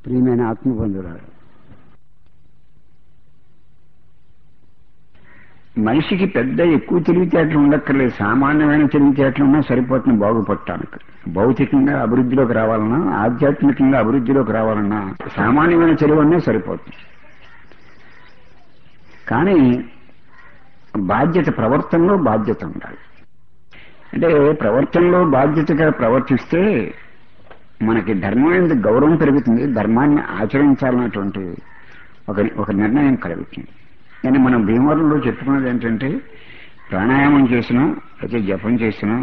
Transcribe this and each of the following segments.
ప్రియమైన ఆత్మబంధువులారా మనిషికి పెద్ద ఎక్కువ తెలివితేటలు ఉండక్కర్లేదు సామాన్యమైన తెలివితేటలు ఉన్నా సరిపోతుంది బాగుపడటానికి భౌతికంగా అభివృద్ధిలోకి రావాలన్నా ఆధ్యాత్మికంగా అభివృద్ధిలోకి రావాలన్నా సామాన్యమైన తెలివన్నే సరిపోతుంది కానీ బాధ్యత ప్రవర్తనలో బాధ్యత ఉండాలి అంటే ప్రవర్తనలో బాధ్యతగా ప్రవర్తిస్తే మనకి ధర్మం ఎందుకు గౌరవం పెరుగుతుంది ధర్మాన్ని ఆచరించాలన్నటువంటి ఒక ఒక నిర్ణయం కలుగుతుంది కానీ మనం భీమవరంలో చెప్పుకున్నది ఏంటంటే ప్రాణాయామం చేసినా అయితే జపం చేసినా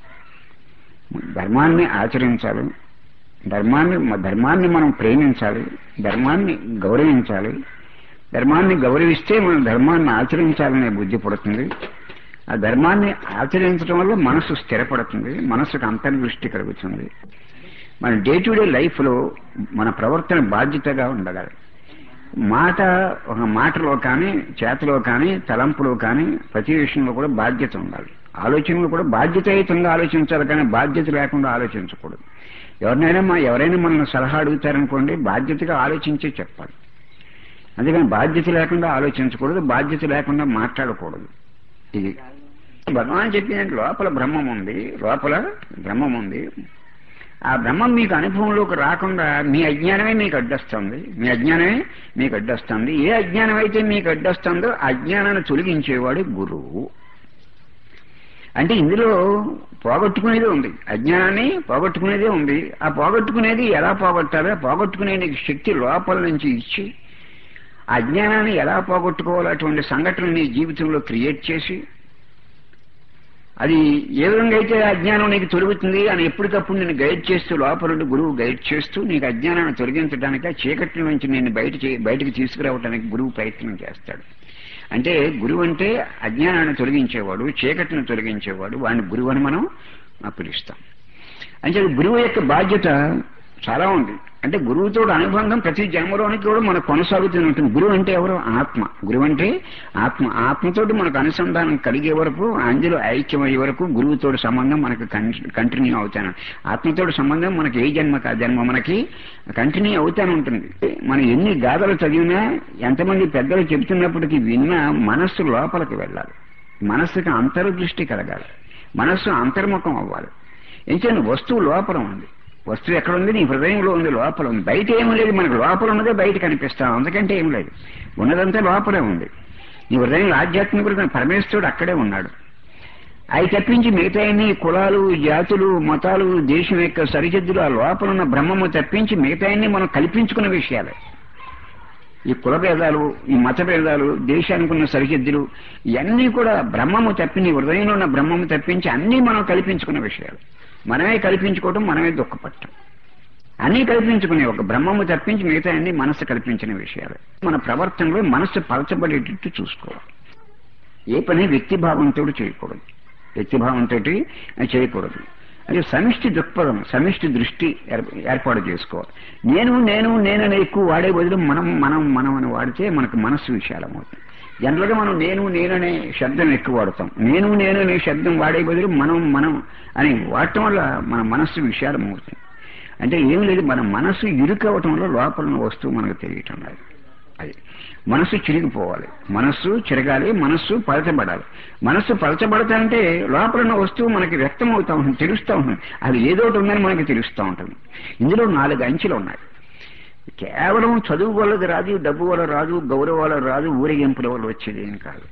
ధర్మాన్ని ఆచరించాలి ధర్మాన్ని ధర్మాన్ని మనం ప్రేమించాలి ధర్మాన్ని గౌరవించాలి ధర్మాన్ని గౌరవిస్తే మనం ధర్మాన్ని ఆచరించాలనే బుద్ధి పడుతుంది ఆ ధర్మాన్ని ఆచరించడం వల్ల మనసు స్థిరపడుతుంది మనసుకు అంతర్దృష్టి కలుగుతుంది మన డే టు డే లైఫ్లో మన ప్రవర్తన బాధ్యతగా ఉండగలరు మాట ఒక మాటలో కానీ చేతలో కానీ తలంపులో కానీ ప్రతి విషయంలో కూడా బాధ్యత ఉండాలి ఆలోచనలు కూడా బాధ్యతాయుతంగా ఆలోచించాలి కానీ బాధ్యత లేకుండా ఆలోచించకూడదు ఎవరినైనా మా ఎవరైనా మనల్ని సలహా అడుగుతారనుకోండి బాధ్యతగా ఆలోచించే చెప్పాలి అందుకని బాధ్యత లేకుండా ఆలోచించకూడదు బాధ్యత లేకుండా మాట్లాడకూడదు ఇది భగవాన్ చెప్పినట్టు లోపల బ్రహ్మం ఉంది లోపల బ్రహ్మం ఉంది ఆ బ్రహ్మం మీకు అనుభవంలోకి రాకుండా మీ అజ్ఞానమే మీకు అడ్డొస్తుంది మీ అజ్ఞానమే మీకు అడ్డొస్తుంది ఏ అజ్ఞానం అయితే మీకు అడ్డొస్తుందో అజ్ఞానాన్ని తొలగించేవాడు గురువు అంటే ఇందులో పోగొట్టుకునేదే ఉంది అజ్ఞానాన్ని పోగొట్టుకునేదే ఉంది ఆ పోగొట్టుకునేది ఎలా పోగొట్టాలో పోగొట్టుకునే నీకు శక్తి లోపల నుంచి ఇచ్చి అజ్ఞానాన్ని ఎలా పోగొట్టుకోవాలో అటువంటి సంఘటనలు నీ జీవితంలో క్రియేట్ చేసి అది ఏ విధంగా అయితే అజ్ఞానం నీకు తొలుగుతుంది అని ఎప్పటికప్పుడు నేను గైడ్ చేస్తూ లోపల గురువు గైడ్ చేస్తూ నీకు అజ్ఞానాన్ని తొలగించడానికి ఆ చీకటి నుంచి నేను బయట బయటకు తీసుకురావడానికి గురువు ప్రయత్నం చేస్తాడు అంటే గురువు అంటే అజ్ఞానాన్ని తొలగించేవాడు చీకటిని తొలగించేవాడు వాడిని గురువు అని మనం పిలుస్తాం అంటే గురువు యొక్క బాధ్యత చాలా ఉంది అంటే గురువుతో అనుబంధం ప్రతి జన్మలోనికి కూడా మనకు కొనసాగుతూనే ఉంటుంది గురువు అంటే ఎవరు ఆత్మ గురువు అంటే ఆత్మ ఆత్మతోటి మనకు అనుసంధానం కలిగే వరకు అందులో ఐక్యమయ్యే వరకు గురువుతో సంబంధం మనకు కంటిన్యూ అవుతాను ఆత్మతోటి సంబంధం మనకి ఏ జన్మ కా జన్మ మనకి కంటిన్యూ అవుతానే ఉంటుంది మనం ఎన్ని గాథలు చదివినా ఎంతమంది పెద్దలు చెబుతున్నప్పటికీ విన్నా మనస్సు లోపలికి వెళ్ళాలి మనస్సుకి అంతర్దృష్టి కలగాలి మనస్సు అంతర్ముఖం అవ్వాలి ఎంచండి వస్తువు లోపల ఉంది వస్తువు ఎక్కడ ఉంది నీ హృదయంలో ఉంది లోపల ఉంది బయట ఏమీ లేదు మనకు లోపల ఉన్నదే బయట కనిపిస్తాం అందుకంటే ఏం లేదు ఉన్నదంతా లోపలే ఉంది నీ హృదయంలో ఆధ్యాత్మిక పరమేశ్వరుడు అక్కడే ఉన్నాడు అవి తప్పించి మిగతా కులాలు జాతులు మతాలు దేశం యొక్క సరిహద్దులు ఆ లోపల ఉన్న బ్రహ్మము తప్పించి మిగతా మనం కల్పించుకున్న విషయాలే ఈ కుల భేదాలు ఈ మత భేదాలు దేశానికి ఉన్న సరిహద్దులు ఇవన్నీ కూడా బ్రహ్మము తప్పి నీ హృదయంలో ఉన్న బ్రహ్మము తప్పించి అన్నీ మనం కల్పించుకున్న విషయాలు మనమే కల్పించుకోవటం మనమే దుఃఖపడటం అన్నీ కల్పించుకునే ఒక బ్రహ్మము తప్పించి మిగతా అన్ని మనసు కల్పించిన విషయాలు మన ప్రవర్తనలో మనసు పలచబడేటట్టు చూసుకోవాలి ఏ పని వ్యక్తిభావంతో చేయకూడదు వ్యక్తిభావంతో చేయకూడదు అది సమిష్టి దృక్పథం సమిష్టి దృష్టి ఏర్పాటు చేసుకోవాలి నేను నేను నేనని ఎక్కువ వాడే బదులు మనం మనం మనం అని వాడితే మనకు మనస్సు విశాలమవుతుంది జనరల్గా మనం నేను నేననే శబ్దం ఎక్కువ వాడతాం నేను నేను అనే శబ్దం వాడే బదులు మనం మనం అని వాడటం వల్ల మన మనస్సు విశాలం అవుతుంది అంటే ఏం లేదు మన మనస్సు ఇరుకవటం వల్ల లోపల ఉన్న వస్తువు మనకు తెలియటం లేదు అది మనస్సు చిరిగిపోవాలి మనస్సు చిరగాలి మనస్సు పలచబడాలి మనస్సు పలచబడతాంటే లోపల ఉన్న వస్తువు మనకి వ్యక్తం అవుతా ఉంటుంది తెలుస్తూ ఉంటుంది అది ఏదో ఒకటి ఉందని మనకి తెలుస్తూ ఉంటుంది ఇందులో నాలుగు అంచెలు ఉన్నాయి కేవలం చదువు వల్లది రాదు డబ్బు వల్ల రాదు గౌరవ వల్ల రాదు ఊరేగింపుల వల్ల వచ్చేది ఏం కాదు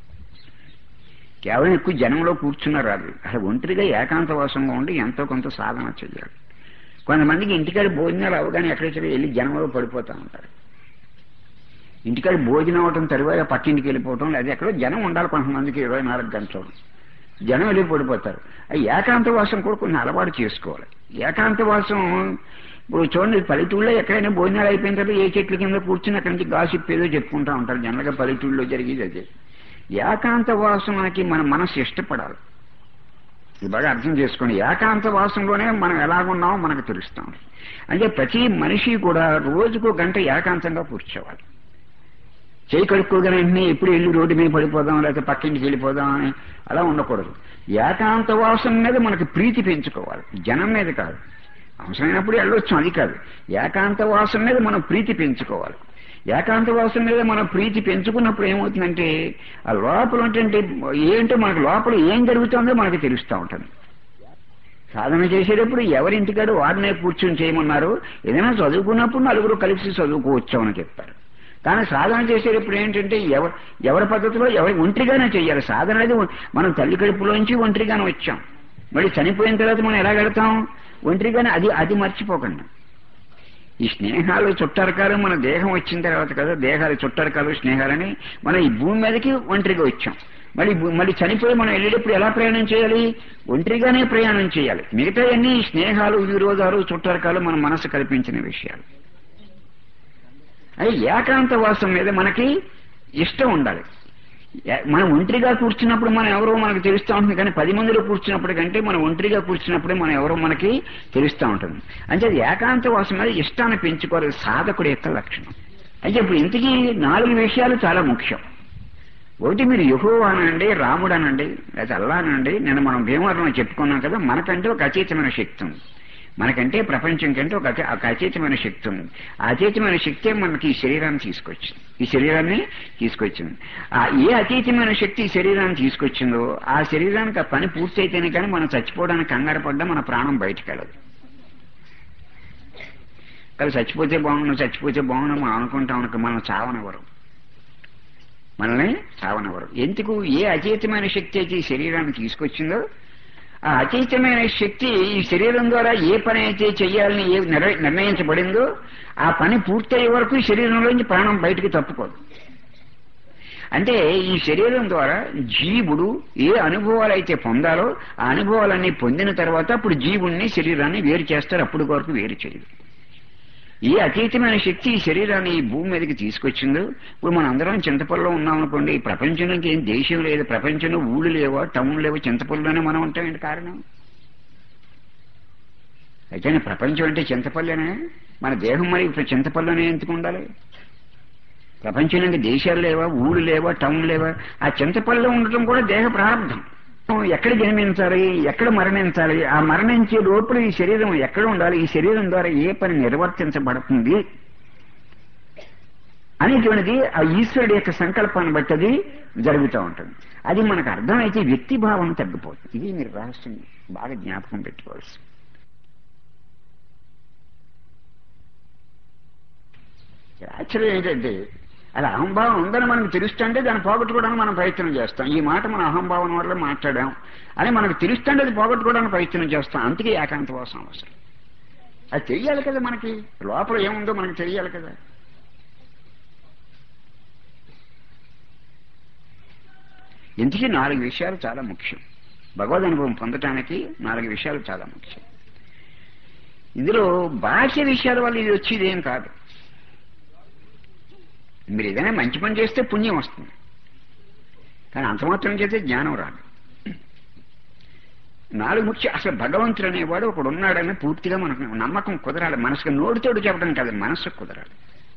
కేవలం ఎక్కువ జనంలో కూర్చున్న రాదు అసలు ఒంటరిగా ఏకాంతవాసంగా ఉండి ఎంతో కొంత సాధన చెయ్యాలి కొంతమందికి ఇంటికాడ భోజనాలు అవగానే ఎక్కడికి వెళ్ళి జనంలో పడిపోతూ ఉంటారు ఇంటికాడ భోజనం అవటం తరువాత పక్కింటికి వెళ్ళిపోవటం లేదా ఎక్కడో జనం ఉండాలి కొంతమందికి ఇరవై నాలుగు గంటలు జనం వెళ్ళి పడిపోతారు ఏకాంతవాసం కూడా కొన్ని అలవాటు చేసుకోవాలి ఏకాంతవాసం ఇప్పుడు చూడండి పల్లెటూళ్ళలో ఎక్కడైనా భోజనాలు అయిపోయిన తర్వాత ఏ చెట్ల కింద కూర్చుని అక్కడి నుంచి గాసిప్ ఏదో చెప్పుకుంటూ ఉంటారు జనరల్గా పల్లెటూళ్ళలో జరిగేది అదే ఏకాంత వాసనకి మన మనసు ఇష్టపడాలి ఇది బాగా అర్థం చేసుకోండి ఏకాంత వాసంలోనే మనం ఎలాగున్నామో మనకు తెలుస్తాం అంటే ప్రతి మనిషి కూడా రోజుకు గంట ఏకాంతంగా కూర్చోవాలి చేయి కడుక్కోగానే వెంటనే ఎప్పుడు వెళ్ళి రోడ్డు మీద పడిపోదాం లేకపోతే పక్కింటికి వెళ్ళిపోదాం అని అలా ఉండకూడదు ఏకాంత వాసం మీద మనకి ప్రీతి పెంచుకోవాలి జనం మీద కాదు అవసరమైనప్పుడు వెళ్ళొచ్చు అది కాదు ఏకాంత వాసం మీద మనం ప్రీతి పెంచుకోవాలి ఏకాంత వాసం మీద మనం ప్రీతి పెంచుకున్నప్పుడు ఏమవుతుందంటే ఆ లోపల ఉంటే ఏంటో మనకు లోపల ఏం జరుగుతుందో మనకు తెలుస్తూ ఉంటుంది సాధన చేసేటప్పుడు ఎవరింటికాడు వారినే కూర్చొని చేయమన్నారు ఏదైనా చదువుకున్నప్పుడు నలుగురు కలిసి చదువుకోవచ్చు అని చెప్తారు కానీ సాధన చేసేటప్పుడు ఏంటంటే ఎవరు ఎవరి పద్ధతిలో ఎవరి ఒంటరిగానే చెయ్యాలి సాధన అనేది మనం తల్లి కడుపులోంచి ఒంటరిగానే వచ్చాం మళ్ళీ చనిపోయిన తర్వాత మనం ఎలా వెళతాం ఒంటరిగానే అది అది మర్చిపోకండి ఈ స్నేహాలు చుట్టరకాలు మన దేహం వచ్చిన తర్వాత కదా దేహాలు చుట్టరకాలు స్నేహాలని మనం ఈ భూమి మీదకి ఒంటరిగా వచ్చాం మళ్ళీ భూ- మళ్ళీ చనిపోయి మనం వెళ్ళేటప్పుడు ఎలా ప్రయాణం చేయాలి ఒంటరిగానే ప్రయాణం చేయాలి మిగతా అన్ని స్నేహాలు విరోధాలు చుట్టరకాలు మన మనసు కల్పించిన విషయాలు అది ఏకాంత వాసం మీద మనకి ఇష్టం ఉండాలి ఏ- మనం ఒంటరిగా కూర్చున్నప్పుడు మనం ఎవరో మనకు తెలుస్తూ ఉంటుంది కానీ పది మందిలో కూర్చున్నప్పుడు కంటే మనం ఒంటరిగా కూర్చున్నప్పుడే మనం ఎవరో మనకి తెలుస్తూ ఉంటుంది అంటే అది ఏకాంత వాసం మీద ఇష్టాన్ని పెంచుకోవాలి సాధకుడి యొక్క లక్షణం అయితే ఇప్పుడు ఇంతకీ నాలుగు విషయాలు చాలా ముఖ్యం ఒకటి మీరు యహో అనండి రాముడు అనండి లేదా అల్లా అనండి నేను మనం భీమవరంలో చెప్పుకున్నాం కదా మనకంటే ఒక అతీతమైన శక్తి ఉంది మనకంటే ప్రపంచం కంటే ఒక అతి- ఒక అతీతమైన శక్తి ఉంది ఆ అతీతమైన శక్తే మనకి ఈ శరీరాన్ని తీసుకొచ్చింది ఈ శరీరాన్ని తీసుకొచ్చింది ఆ ఏ అతీతమైన శక్తి ఈ శరీరాన్ని తీసుకొచ్చిందో ఆ శరీరానికి ఆ పని పూర్తయితేనే కానీ మనం చచ్చిపోవడానికి కంగారు పడ్డా మన ప్రాణం బయటకు వెళ్ళదు కానీ చచ్చిపోతే బాగుండు చచ్చిపోతే బాగుండు మనం అనుకుంటాం అనుకో మనం చావనవరు మనల్ని చావనవరు ఎందుకు ఏ అతీతమైన శక్తి అయితే ఈ శరీరాన్ని తీసుకొచ్చిందో ఆ అతీతమైన శక్తి ఈ శరీరం ద్వారా ఏ పని అయితే చెయ్యాలని ఏ నిర్- నిర్ణయించబడిందో ఆ పని పూర్తయ్యే వరకు ఈ శరీరంలోంచి ప్రాణం బయటికి తప్పుకోదు అంటే ఈ శరీరం ద్వారా జీవుడు ఏ అనుభవాలు అయితే పొందాలో ఆ అనుభవాలన్నీ పొందిన తర్వాత అప్పుడు జీవుణ్ణి శరీరాన్ని వేరు చేస్తారు అప్పుడు వరకు వేరు చేయదు ఏ అతీతమైన శక్తి ఈ శరీరాన్ని ఈ భూమి మీదకి తీసుకొచ్చిందో ఇప్పుడు మనం అందరం చింతపల్లిలో ఉన్నాం అనుకోండి ఈ ప్రపంచంలోకి ఏం దేశం లేదు ప్రపంచంలో ఊళ్ళు లేవా టౌన్ లేవో చింతపల్లిలోనే మనం ఉంటాం ఏంటి కారణం అయితే ప్రపంచం అంటే చింతపల్లినే మన దేహం మరి ఇప్పుడు చింతపల్లిలోనే ఎందుకు ఉండాలి ప్రపంచంలో దేశాలు లేవా ఊళ్ళు లేవా టౌన్ లేవా ఆ చింతపల్లిలో ఉండటం కూడా దేహ ప్రారంభం ఎక్కడ జన్మించాలి ఎక్కడ మరణించాలి ఆ మరణించే లోపల ఈ శరీరం ఎక్కడ ఉండాలి ఈ శరీరం ద్వారా ఏ పని నిర్వర్తించబడుతుంది అనేటువంటిది ఆ ఈశ్వరుడి యొక్క సంకల్పాన్ని బట్టి అది జరుగుతూ ఉంటుంది అది మనకు అర్థమైతే వ్యక్తి భావం తగ్గిపోతుంది ఇది మీరు రహస్యం బాగా జ్ఞాపకం పెట్టుకోవాల్సి ఆశ్చర్యం ఏంటంటే అది అహంభావం ఉందని మనకు తెలుస్తుంటే దాన్ని పోగొట్టుకోవడానికి మనం ప్రయత్నం చేస్తాం ఈ మాట మన అహంభావం వల్ల మాట్లాడాం అని మనకు తెలుస్తుంటే అది పోగొట్టుకోవడానికి ప్రయత్నం చేస్తాం అందుకే ఏకాంతవాసం అవసరం అది తెలియాలి కదా మనకి లోపల ఏముందో మనకు తెలియాలి కదా ఇందుకే నాలుగు విషయాలు చాలా ముఖ్యం భగవద్ అనుభవం పొందటానికి నాలుగు విషయాలు చాలా ముఖ్యం ఇందులో బాహ్య విషయాల వల్ల ఇది వచ్చేది ఏం కాదు మీరు ఏదైనా మంచి పని చేస్తే పుణ్యం వస్తుంది కానీ అంత మాత్రం చేస్తే జ్ఞానం రాదు నాలుగు ముఖ్య అసలు భగవంతుడు అనేవాడు ఒకడు ఉన్నాడని పూర్తిగా మనకు నమ్మకం కుదరాలి మనసుకు నోటితోడు చెప్పడం కాదు మనసుకు కుదరాలి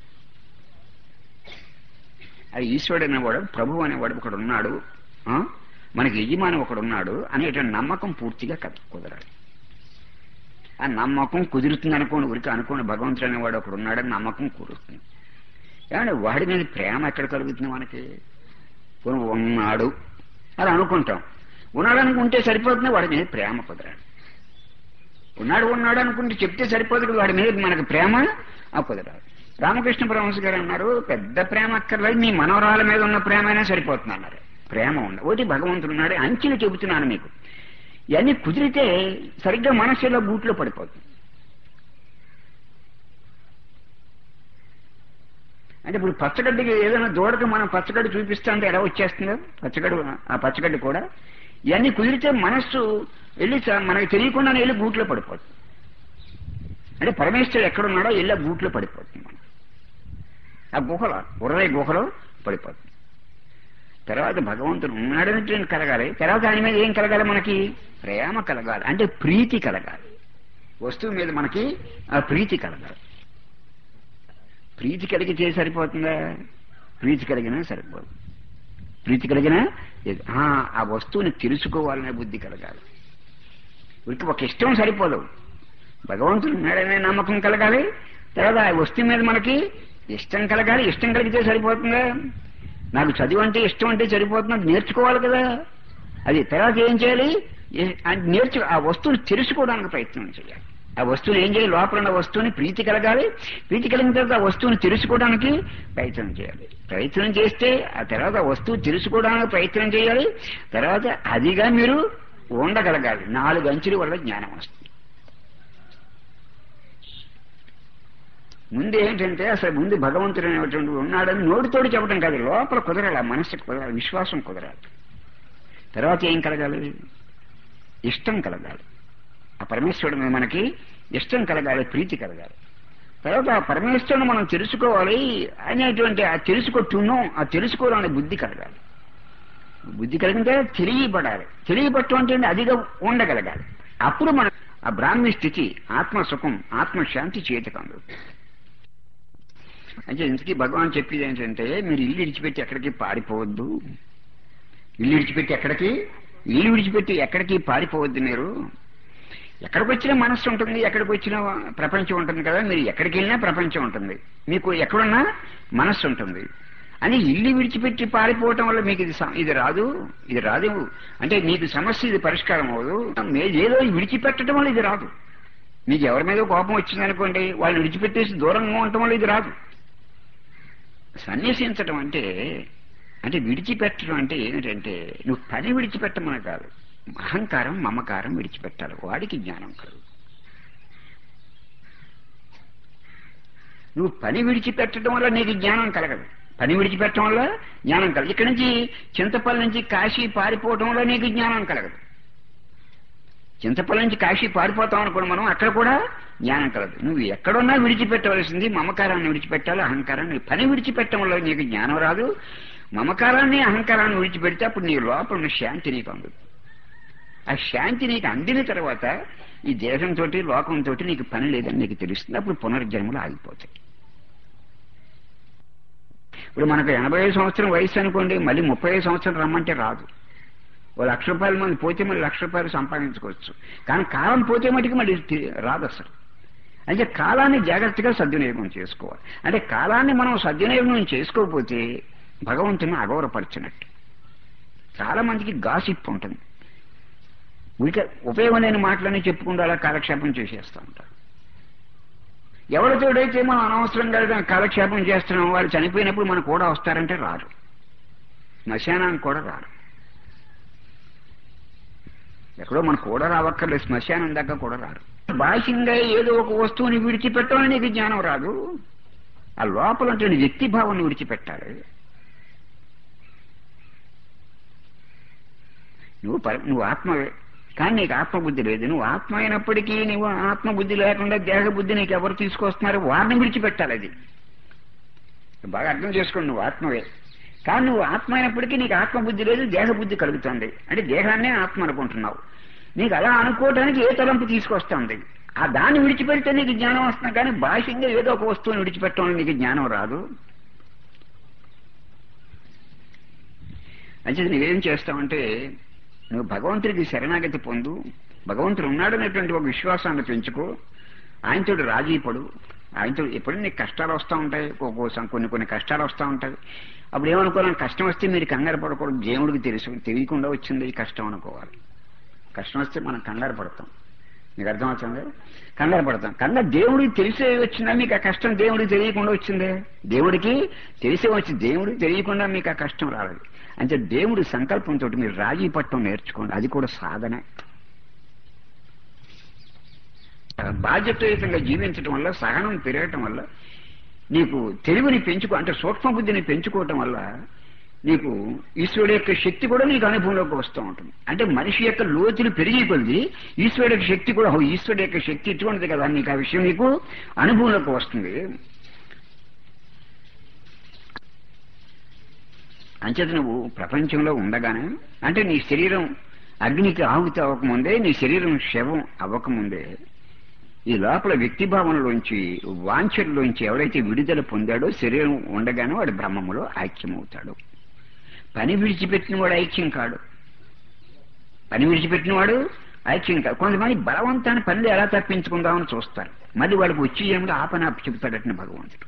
అది ఈశ్వరుడు అనేవాడు ప్రభు అనేవాడు ఒకడు ఉన్నాడు ఆ? మనకి యజమాని ఒకడు ఉన్నాడు అనేటువంటి నమ్మకం పూర్తిగా కద- కుదరాలి ఆ నమ్మకం కుదురుతుంది అనుకోని ఊరికి అనుకోని భగవంతుడు అనేవాడు ఒకడు ఉన్నాడని నమ్మకం కుదురుతుంది ఏమంటే వాడి మీద ప్రేమ ఎక్కడ కలుగుతుంది మనకి పోనీ ఉన్నాడు అని అనుకుంటాం ఉన్నాడు అనుకుంటే సరిపోతుంది వాడి మీద ప్రేమ కుదరాలి ఉన్నాడు ఉన్నాడు అనుకుంటే చెప్తే సరిపోదు కదా, వాడి మీద మనకు ప్రేమ ఆ కుదరాలి రామకృష్ణ పరమహంస గారు అన్నారు పెద్ద ప్రేమ అక్కర్లేదు మీ మనవరాల మీద ఉన్న ప్రేమైనా సరిపోతుంది అన్నారు ప్రేమ ఉంది ఒకటి భగవంతుడు ఉన్నాడు అంచెలు చెబుతున్నాను మీకు ఇవన్నీ కుదిరితే సరిగ్గా మనసులో గూట్లో పడిపోతుంది అంటే ఇప్పుడు పచ్చగడ్డికి ఏదైనా దూడకి మనం పచ్చగడ్డి చూపిస్తా అంటే ఎలా వచ్చేస్తుందో పచ్చగడ్డి ఆ పచ్చగడ్డి కూడా ఇవన్నీ కుదిరితే మనస్సు వెళ్ళి చ- మనకి తెలియకుండానే వెళ్ళి గూట్లో పడిపోతుంది అంటే పరమేశ్వరుడు ఎక్కడున్నాడో వెళ్ళి ఆ గూట్లో పడిపోతుంది మనం ఆ గుహలో హృదయ గుహలో పడిపోతుంది తర్వాత భగవంతుడు ఉన్నాడని కలగాలి తర్వాత ఆయన మీద ఏం కలగాలి మనకి ప్రేమ కలగాలి అంటే ప్రీతి కలగాలి వస్తువు మీద మనకి ఆ ప్రీతి కలగాలి ప్రీతి కలిగితే సరిపోతుందా ప్రీతి కలిగినా సరిపోదు ప్రీతి కలిగినా లేదు. ఆ, ఆ వస్తువుని తెలుసుకోవాలనే బుద్ధి కలగాలి వీరికి ఒక ఇష్టం సరిపోదు భగవంతుడు ఉన్నాడనే నమ్మకం కలగాలి తర్వాత ఆ వస్తువు మీద మనకి ఇష్టం కలగాలి ఇష్టం కలిగితే సరిపోతుందా నాకు చదువు అంటే ఇష్టం అంటే సరిపోతుంది అది నేర్చుకోవాలి కదా అది తర్వాత ఏం చేయాలి ఏ- అది నేర్చు ఆ వస్తువుని తెలుసుకోవడానికి ప్రయత్నం చేయాలి ఆ వస్తువుని ఏం చేయాలి లోపల ఉన్న వస్తువుని ప్రీతి కలగాలి ప్రీతి కలిగిన తర్వాత ఆ వస్తువుని తెలుసుకోవడానికి ప్రయత్నం చేయాలి ప్రయత్నం చేస్తే ఆ తర్వాత ఆ వస్తువు తెలుసుకోవడానికి ప్రయత్నం చేయాలి తర్వాత అదిగా మీరు ఉండగలగాలి నాలుగు అంచుల వల్ల జ్ఞానం వస్తుంది ముందు ఏంటంటే అసలు ముందు భగవంతుడు అనేటువంటి ఉన్నాడని నోటితోటి చెప్పడం కాదు లోపల కుదరాలి ఆ మనసుకు కుదరాలి విశ్వాసం కుదరాలి తర్వాత ఏం కలగాలి ఇష్టం కలగాలి ఆ పరమేశ్వరుడు మీద మనకి ఇష్టం కలగాలి ప్రీతి కలగాలి తర్వాత ఆ పరమేశ్వరుని మనం తెలుసుకోవాలి అనేటువంటి ఆ తెలుసుకోట్టును ఆ తెలుసుకోవాలనే బుద్ధి కలగాలి బుద్ధి కలిగితే తెలియబడాలి తెలియబట్టం అంటే అదిగా ఉండగలగాలి అప్పుడు మనం ఆ బ్రాహ్మీ స్థితి ఆత్మసుఖం ఆత్మశాంతి చేతికి అందుతుంది అంటే ఇంతకీ భగవాన్ చెప్పేది ఏంటంటే మీరు ఇల్లు విడిచిపెట్టి ఎక్కడికి పారిపోవద్దు ఇల్లు విడిచిపెట్టి ఎక్కడికి ఇల్లు విడిచిపెట్టి ఎక్కడికి పారిపోవద్దు మీరు ఎక్కడికి వచ్చినా మనస్సు ఉంటుంది ఎక్కడికి వచ్చినా ప్రపంచం ఉంటుంది కదా మీరు ఎక్కడికి వెళ్ళినా ప్రపంచం ఉంటుంది మీకు ఎక్కడున్నా మనస్సు ఉంటుంది అని ఇల్లు విడిచిపెట్టి పారిపోవటం వల్ల మీకు ఇది స- ఇది రాదు ఇది రాదు అంటే నీకు సమస్య ఇది పరిష్కారం అవ్వదు మే- ఏదో విడిచిపెట్టడం వల్ల ఇది రాదు మీకు ఎవరి మీద కోపం వచ్చిందనుకోండి వాళ్ళు విడిచిపెట్టేసి దూరంగా ఉండటం వల్ల ఇది రాదు సన్యసించటం అంటే అంటే విడిచిపెట్టడం అంటే ఏమిటంటే నువ్వు పని విడిచిపెట్టమని కాదు అహంకారం మమకారం విడిచిపెట్టాలి వాడికి జ్ఞానం కలుగు నువ్వు పని విడిచిపెట్టడం వల్ల నీకు జ్ఞానం కలగదు పని విడిచిపెట్టడం వల్ల జ్ఞానం కలగదు ఇక్కడి నుంచి చింతపల్లి నుంచి కాశీ పారిపోవటం వల్ల నీకు జ్ఞానం కలగదు చింతపల్లి నుంచి కాశీ పారిపోతాం అనుకోండి మనం అక్కడ కూడా జ్ఞానం కలదు నువ్వు ఎక్కడున్నా విడిచిపెట్టవలసింది మమకారాన్ని విడిచిపెట్టాలి అహంకారాన్ని పని విడిచిపెట్టడం వల్ల నీకు జ్ఞానం రాదు మమకారాన్ని అహంకారాన్ని విడిచిపెడితే అప్పుడు నీ లోపల ఉన్న శాంతి నీకు అందుతుంది ఆ శాంతి నీకు అందిన తర్వాత ఈ దేశంతో లోకంతో నీకు పని లేదని నీకు తెలుస్తుంది అప్పుడు పునర్జన్మలు ఆగిపోతాయి ఇప్పుడు మనకు ఎనభై ఐదు సంవత్సరం వయసు అనుకోండి మళ్ళీ ముప్పై ఐదు సంవత్సరం రమ్మంటే రాదు ఓ లక్ష రూపాయలు మంది పోతే మళ్ళీ లక్ష రూపాయలు సంపాదించుకోవచ్చు కానీ కాలం పోతే మటుకు మళ్ళీ తి- రాదు అసలు అంటే కాలాన్ని జాగ్రత్తగా సద్వినియోగం చేసుకోవాలి అంటే కాలాన్ని మనం సద్వినియోగం చేసుకోకపోతే భగవంతుని అగౌరవపరిచినట్టు చాలా మందికి గాసిప్ ఉంటుంది ఉడిక ఉపయోగం లేని మాటలన్నీ చెప్పుకుంటూ అలా కాలక్షేపం చేసేస్తూ ఉంటారు ఎవరితోడైతే మనం అనవసరంగా కాలక్షేపం చేస్తున్నాం వాళ్ళు చనిపోయినప్పుడు మనకు కూడా వస్తారంటే రారు శ్మశానానికి కూడా రారు ఎక్కడో మనకు కూడా రావక్కర్లేదు శ్మశానం దాకా కూడా రారు బాహ్యంగా ఏదో ఒక వస్తువుని విడిచిపెట్టమని నీకు జ్ఞానం రాదు ఆ లోపల ఉంటున్న వ్యక్తి భావాన్ని విడిచిపెట్టాలి నువ్వు పర- నువ్వు ఆత్మవే కానీ నీకు ఆత్మబుద్ధి లేదు నువ్వు ఆత్మ అయినప్పటికీ నువ్వు ఆత్మబుద్ధి లేకుండా దేహబుద్ధి నీకు ఎవరు తీసుకొస్తున్నారు వారిని విడిచిపెట్టాలి అది బాగా అర్థం చేసుకోండి నువ్వు ఆత్మవే కానీ నువ్వు ఆత్మ అయినప్పటికీ నీకు ఆత్మబుద్ధి లేదు దేహబుద్ధి కలుగుతుంది అంటే దేహాన్నే ఆత్మ అనుకుంటున్నావు నీకు అలా అనుకోవడానికి ఏ తలంపు తీసుకొస్తుంది ఆ దాన్ని విడిచిపెడితే నీకు జ్ఞానం వస్తుంది కానీ బాహ్యంగా ఏదో ఒక వస్తువుని విడిచిపెట్టడం వల్ల నీకు జ్ఞానం రాదు అంటే నువ్వేం చేస్తావంటే నువ్వు భగవంతుడికి శరణాగతి పొందు భగవంతుడు ఉన్నాడనేటువంటి ఒక విశ్వాసాన్ని పెంచుకో ఆయనతో రాజీ పడు ఆయనతో ఎప్పుడు నీకు కష్టాలు వస్తూ ఉంటాయి ఒక్కోసం కొన్ని కొన్ని కష్టాలు వస్తూ ఉంటాయి అప్పుడు ఏమనుకోవాలి కష్టం వస్తే మీరు కంగారు పడకూడదు దేవుడికి తెలుసు తెలియకుండా వచ్చింది ఈ కష్టం అనుకోవాలి కష్టం వస్తే మనం కంగారు పడతాం మీకు అర్థమవుతుంది కంగారు పడతాం కంగారు దేవుడికి తెలిసే వచ్చిందా మీకు ఆ కష్టం దేవుడికి తెలియకుండా వచ్చిందే దేవుడికి తెలిసే వచ్చింది దేవుడికి తెలియకుండా మీకు ఆ కష్టం రాలేదు అంటే దేవుడి సంకల్పంతో మీరు రాజీ పట్టం నేర్చుకోండి అది కూడా సాధనే బాధ్యతయుతంగా జీవించడం వల్ల సహనం పెరగటం వల్ల నీకు తెలివిని పెంచుకో అంటే సూక్ష్మ బుద్ధిని పెంచుకోవటం వల్ల నీకు ఈశ్వరుడు యొక్క శక్తి కూడా నీకు అనుభవంలోకి వస్తూ ఉంటుంది అంటే మనిషి యొక్క లోతులు పెరిగి కొలిది ఈశ్వరుడు యొక్క శక్తి కూడా ఓ ఈశ్వరుడు యొక్క శక్తి ఇటువంటిది కదా నీకు ఆ విషయం నీకు అనుభవంలోకి వస్తుంది అంచేత నువ్వు ప్రపంచంలో ఉండగానే అంటే నీ శరీరం అగ్నికి ఆహుతి అవ్వకముందే నీ శరీరం శవం అవ్వకముందే ఈ లోపల వ్యక్తిభావంలోంచి వాంఛల్లోంచి ఎవరైతే విడుదల పొందాడో శరీరం ఉండగానే వాడు బ్రహ్మములో ఐక్యమవుతాడు పని విడిచిపెట్టిన వాడు ఐక్యం కాడు పని విడిచిపెట్టిన వాడు ఐక్యం కాదు కొంతమంది బలవంతాన్ని పనులు ఎలా తప్పించుకుందామని చూస్తారు మళ్ళీ వాళ్ళకి వచ్చి ఏమిటో ఆ పని అప్పు చెబుతాడటని భగవంతుడు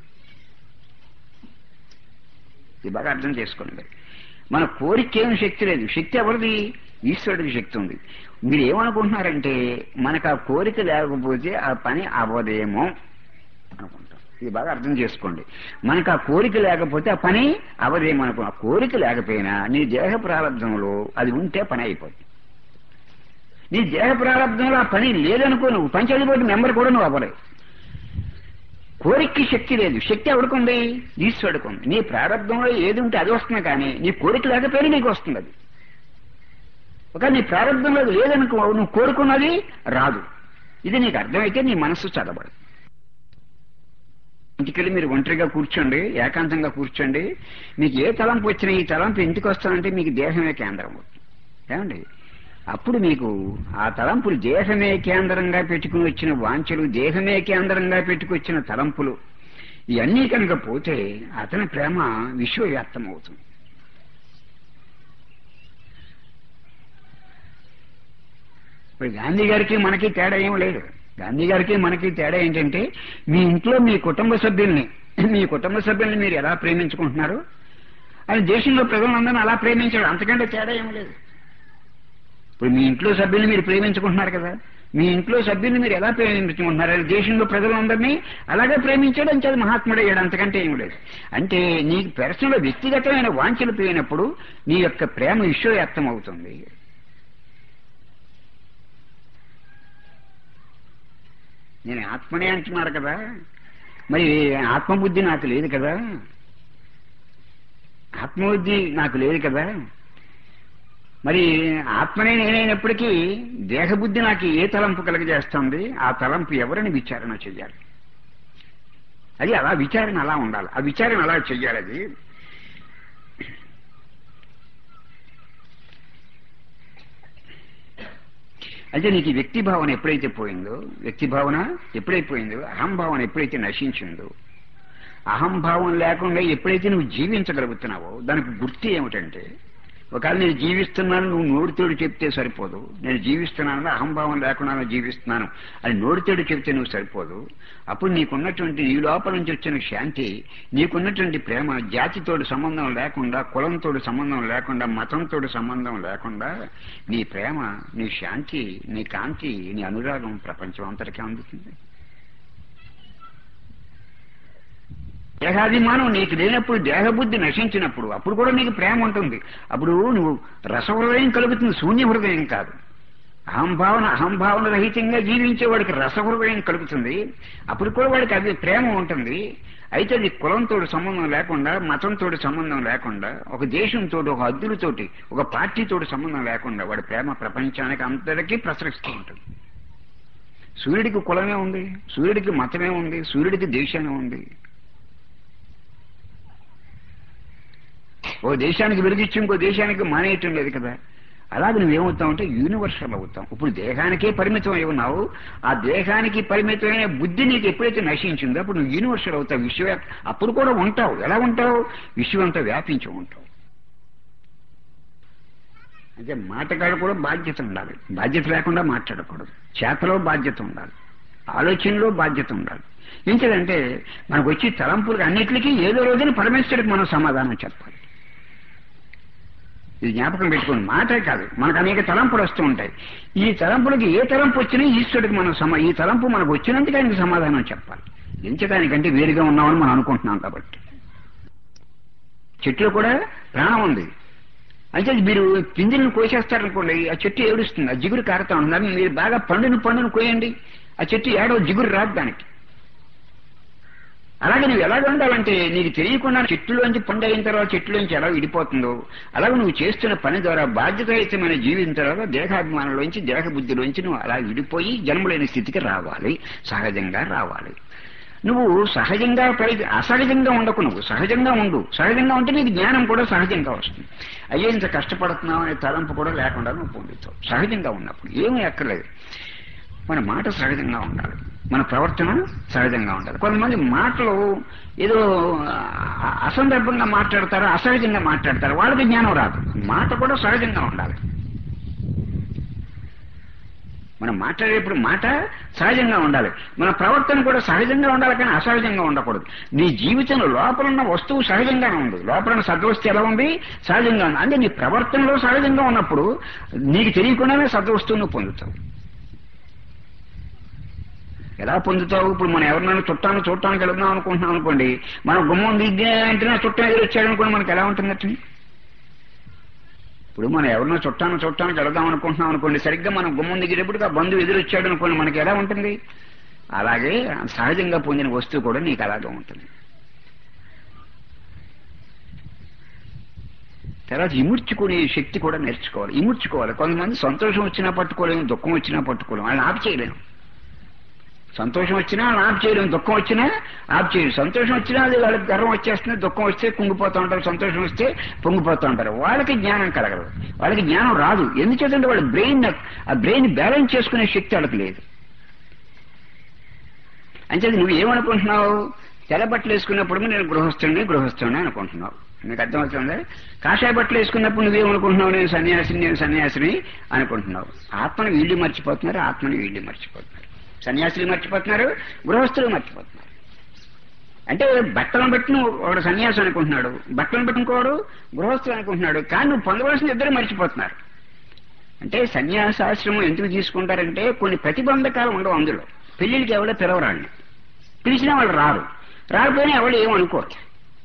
ఇది బాగా అర్థం చేసుకోండి మన కోరిక ఏమి శక్తి లేదు శక్తి ఎవరిది ఈశ్వరుడికి శక్తి ఉంది మీరు ఏమనుకుంటున్నారంటే మనకు ఆ కోరిక లేకపోతే ఆ పని అవ్వదేమో అనుకుంటాం ఇది బాగా అర్థం చేసుకోండి మనకు ఆ కోరిక లేకపోతే ఆ పని అవదేమో అనుకో ఆ కోరిక లేకపోయినా నీ దేహ ప్రారంభంలో అది ఉంటే పని అయిపోతుంది నీ దేహ ప్రారంభంలో ఆ పని లేదనుకో నువ్వు పంచాయతీ మెంబర్ కూడా నువ్వు అవ్వలేవు కోరికకి శక్తి లేదు శక్తి ఎవరికి ఈశ్వరుడికి ఉంది నీ ప్రారంభంలో ఏది ఉంటే అది వస్తుంది కానీ నీ కోరిక లేకపోయినా నీకు వస్తుంది అది ఒక నీ ప్రారంభంలో అది లేదనుకో నువ్వు కోరుకున్నది రాదు ఇది నీకు అర్థమైతే నీ మనస్సు చదవడు ఇంటికెళ్ళి మీరు ఒంటరిగా కూర్చోండి ఏకాంతంగా కూర్చోండి మీకు ఏ తలంపు వచ్చినా ఈ తలంపు ఎందుకు వస్తానంటే మీకు దేహమే కేంద్రం అవుతుంది ఏమండి అప్పుడు మీకు ఆ తలంపులు దేహమే కేంద్రంగా పెట్టుకుని వచ్చిన వాంఛలు దేహమే కేంద్రంగా పెట్టుకొచ్చిన తలంపులు ఇవన్నీ కనుక పోతే అతని ప్రేమ విశ్వవ్యాప్తం అవుతుంది ఇప్పుడు గాంధీ గారికి మనకి తేడా ఏం లేదు గాంధీ గారికి మనకి తేడా ఏంటంటే మీ ఇంట్లో మీ కుటుంబ సభ్యుల్ని మీ కుటుంబ సభ్యుల్ని మీరు ఎలా ప్రేమించుకుంటున్నారు అని దేశంలో ప్రజలందరినీ అలా ప్రేమించాడు అంతకంటే తేడా ఏం లేదు ఇప్పుడు మీ ఇంట్లో సభ్యుల్ని మీరు ప్రేమించుకుంటున్నారు కదా మీ ఇంట్లో సభ్యుల్ని మీరు ఎలా ప్రేమించుకుంటున్నారు అని దేశంలో ప్రజలందరినీ అలాగే ప్రేమించాడు అని అది మహాత్ముడయ్యాడు అంతకంటే ఏం లేదు అంటే నీకు పర్సనల్ వ్యక్తిగతమైన వాంఛలు పోయినప్పుడు నీ యొక్క ప్రేమ విశ్వవ్యాప్తం అవుతుంది నేను ఆత్మనే అంటున్నారు కదా మరి ఆత్మబుద్ధి నాకు లేదు కదా ఆత్మబుద్ధి నాకు లేదు కదా మరి ఆత్మనే నేనైనప్పటికీ దేహబుద్ధి నాకు ఏ తలంపు కలగజేస్తుంది ఆ తలంపు ఎవరిని విచారణ చెయ్యాలి అది అలా విచారణ అలా ఉండాలి ఆ విచారణ అలా చెయ్యాలి అది అయితే నీకు ఈ వ్యక్తి భావన ఎప్పుడైతే పోయిందో వ్యక్తి భావన ఎప్పుడైపోయిందో అహంభావన ఎప్పుడైతే నశించిందో అహంభావం లేకుండా ఎప్పుడైతే నువ్వు జీవించగలుగుతున్నావో దానికి గుర్తు ఏమిటంటే ఒకవేళ నేను జీవిస్తున్నాను నువ్వు నోటితోడు చెప్తే సరిపోదు నేను జీవిస్తున్నాను అహంభావం లేకుండా జీవిస్తున్నాను అని నోటితోడు చెప్తే నువ్వు సరిపోదు అప్పుడు నీకున్నటువంటి నీ లోపల నుంచి వచ్చిన శాంతి నీకున్నటువంటి ప్రేమ జాతితోడు సంబంధం లేకుండా కులంతోడు సంబంధం లేకుండా మతంతోడు సంబంధం లేకుండా నీ ప్రేమ నీ శాంతి నీ కాంతి నీ అనురాగం ప్రపంచం అంతటికీ అందుతుంది దేహాభిమానం నీకు లేనప్పుడు దేహబుద్ధి నశించినప్పుడు అప్పుడు కూడా నీకు ప్రేమ ఉంటుంది అప్పుడు నువ్వు రసహృదయం కలుగుతుంది శూన్య హృదయం కాదు అహంభావన అహంభావన రహితంగా జీవించే వాడికి రసహృదయం కలుగుతుంది అప్పుడు కూడా వాడికి అది ప్రేమ ఉంటుంది అయితే అది కులంతో సంబంధం లేకుండా మతంతో సంబంధం లేకుండా ఒక దేశంతో ఒక హద్దులతోటి ఒక పార్టీతో సంబంధం లేకుండా వాడి ప్రేమ ప్రపంచానికి అంతటికీ ప్రసరిస్తూ ఉంటుంది సూర్యుడికి కులమే ఉంది సూర్యుడికి మతమే ఉంది సూర్యుడికి దేశమే ఉంది ఓ దేశానికి వెలిగించి ఇంకో దేశానికి మానేయటం లేదు కదా అలాగే నువ్వేమవుతావు అంటే యూనివర్సల్ అవుతాం ఇప్పుడు దేహానికే పరిమితం అయి ఉన్నావు ఆ దేహానికి పరిమితమైన బుద్ధి నీకు ఎప్పుడైతే నశించిందో అప్పుడు నువ్వు యూనివర్సల్ అవుతావు విశ్వ అప్పుడు కూడా ఉంటావు ఎలా ఉంటావు విశ్వంతా వ్యాపించి ఉంటావు అంటే మాటగాడు కూడా బాధ్యత ఉండాలి బాధ్యత లేకుండా మాట్లాడకూడదు చేతలో బాధ్యత ఉండాలి ఆలోచనలో బాధ్యత ఉండాలి ఏంటంటే మనకు వచ్చి తలంపులకు అన్నిటికీ ఏదో రోజున పరమేశ్వరికి మనం సమాధానం చెప్పాలి ఇది జ్ఞాపకం పెట్టుకోండి మాటే కాదు మనకు అనేక తలంపులు వస్తూ ఉంటాయి ఈ తలంపులకి ఏ తలంపు వచ్చినా ఈశ్వరుడికి మనం సమ ఈ తలంపు మనకు వచ్చినందుకు ఆయనకి సమాధానం చెప్పాలి ఎంచడానికంటే వేరుగా ఉన్నామని మనం అనుకుంటున్నాం కాబట్టి చెట్లు కూడా ప్రాణం ఉంది అంటే మీరు పిందిని కోసేస్తారనుకోండి ఆ చెట్టు ఏడుస్తుంది ఆ జిగురు కారుతా ఉంటుంది మీరు బాగా పండుని పండును కోయండి ఆ చెట్టు ఏడో జిగురు రాదు దానికి అలాగే నువ్వు ఎలాగ ఉండాలంటే నీకు తెలియకుండా చెట్టులోంచి పండు అయిన తర్వాత చెట్టులోంచి ఎలా విడిపోతుందో అలాగే నువ్వు చేస్తున్న పని ద్వారా బాధ్యతాయుతమైన జీవితం తర్వాత దేహాభిమానంలోంచి దేహబుద్ధిలోంచి నువ్వు అలా విడిపోయి జన్మలేని స్థితికి రావాలి సహజంగా రావాలి నువ్వు సహజంగా ప్రయత్ అసహజంగా ఉండకు నువ్వు సహజంగా ఉండు సహజంగా ఉంటే నీకు జ్ఞానం కూడా సహజంగా వస్తుంది అయ్యే ఇంత కష్టపడుతున్నావు అనే తలంపు కూడా లేకుండా నువ్వు పొందుతావు సహజంగా ఉన్నప్పుడు ఏమీ ఎక్కర్లేదు మన మాట సహజంగా ఉండాలి మన ప్రవర్తన సహజంగా ఉండాలి కొంతమంది మాటలు ఏదో అసందర్భంగా మాట్లాడతారు అసహజంగా మాట్లాడతారు వాళ్ళకి జ్ఞానం రాదు మాట కూడా సహజంగా ఉండాలి మనం మాట్లాడేప్పుడు మాట సహజంగా ఉండాలి మన ప్రవర్తన కూడా సహజంగా ఉండాలి కానీ అసహజంగా ఉండకూడదు నీ జీవితంలో లోపల ఉన్న వస్తువు సహజంగానే ఉంది లోపల ఉన్న సద్వస్తు ఎలా ఉంది సహజంగా ఉంది అంటే నీ ప్రవర్తనలో సహజంగా ఉన్నప్పుడు నీకు తెలియకుండానే సద్వస్తువు నువ్వు పొందుతావు ఎలా పొందుతావు ఇప్పుడు మనం ఎవరినైనా చుట్టాను చూడటానికి వెళ్దాం అనుకుంటున్నాం అనుకోండి మన గుమ్మం దిగ్గే అంటే నా చుట్టం ఎదురు వచ్చాడు అనుకోండి మనకి ఎలా ఉంటుంది ఇప్పుడు మనం ఎవరినో చుట్టాను చూడటానికి వెళదాం అనుకుంటున్నాం అనుకోండి సరిగ్గా మనం గుమ్మం దిగేటప్పుడు ఆ బంధువు ఎదురు వచ్చాడు అనుకోండి మనకి ఎలా ఉంటుంది అలాగే సహజంగా పొందిన వస్తువు కూడా నీకు అలాగే ఉంటుంది తర్వాత ఇముడ్చుకునే శక్తి కూడా నేర్చుకోవాలి ఇముడ్చుకోవాలి కొంతమంది సంతోషం వచ్చినా పట్టుకోలేము దుఃఖం వచ్చినా పట్టుకోలేము వాళ్ళని ఆపు చేయలేము సంతోషం వచ్చినా ఆపు చేయలేము దుఃఖం వచ్చినా ఆపు చేయలేము సంతోషం వచ్చినా అది వాళ్ళకి గర్వం వచ్చేస్తుంది దుఃఖం వస్తే కుంగిపోతూ ఉంటారు సంతోషం వస్తే పొంగిపోతూ ఉంటారు వాళ్ళకి జ్ఞానం కలగదు వాళ్ళకి జ్ఞానం రాదు ఎందుచేతంటే వాళ్ళ బ్రెయిన్ ఆ బ్రెయిన్ బ్యాలెన్స్ చేసుకునే శక్తి వాళ్ళకి లేదు అంచేది నువ్వు ఏమనుకుంటున్నావు తెల్ల బట్టలు వేసుకున్నప్పుడు నేను గృహస్థుడిని గృహస్థుడిని అనుకుంటున్నావు నీకు అర్థమవుతుందా కాషాయ బట్టలు వేసుకున్నప్పుడు నువ్వేమనుకుంటున్నావు నేను సన్యాసిని నేను సన్యాసిని అనుకుంటున్నావు ఆత్మను వీళ్ళు మర్చిపోతున్నారు ఆత్మని వీళ్ళు మర్చిపోతున్నారు సన్యాసులు మర్చిపోతున్నారు గృహస్థులు మర్చిపోతున్నారు అంటే బట్టలను బట్టి నువ్వు ఒకడు సన్యాసం అనుకుంటున్నాడు బట్టలను బట్టి ఇంకోడు గృహస్థులు అనుకుంటున్నాడు కానీ నువ్వు పొందవలసిన ఇద్దరు మర్చిపోతున్నారు అంటే సన్యాసాశ్రమం ఎందుకు తీసుకుంటారంటే కొన్ని ప్రతిబంధకాలు ఉండవు అందులో పెళ్లిళ్ళకి ఎవడో పిలవరాండి పిలిచినా వాళ్ళు రారు రాకపోయినా ఎవడు ఏమనుకోరు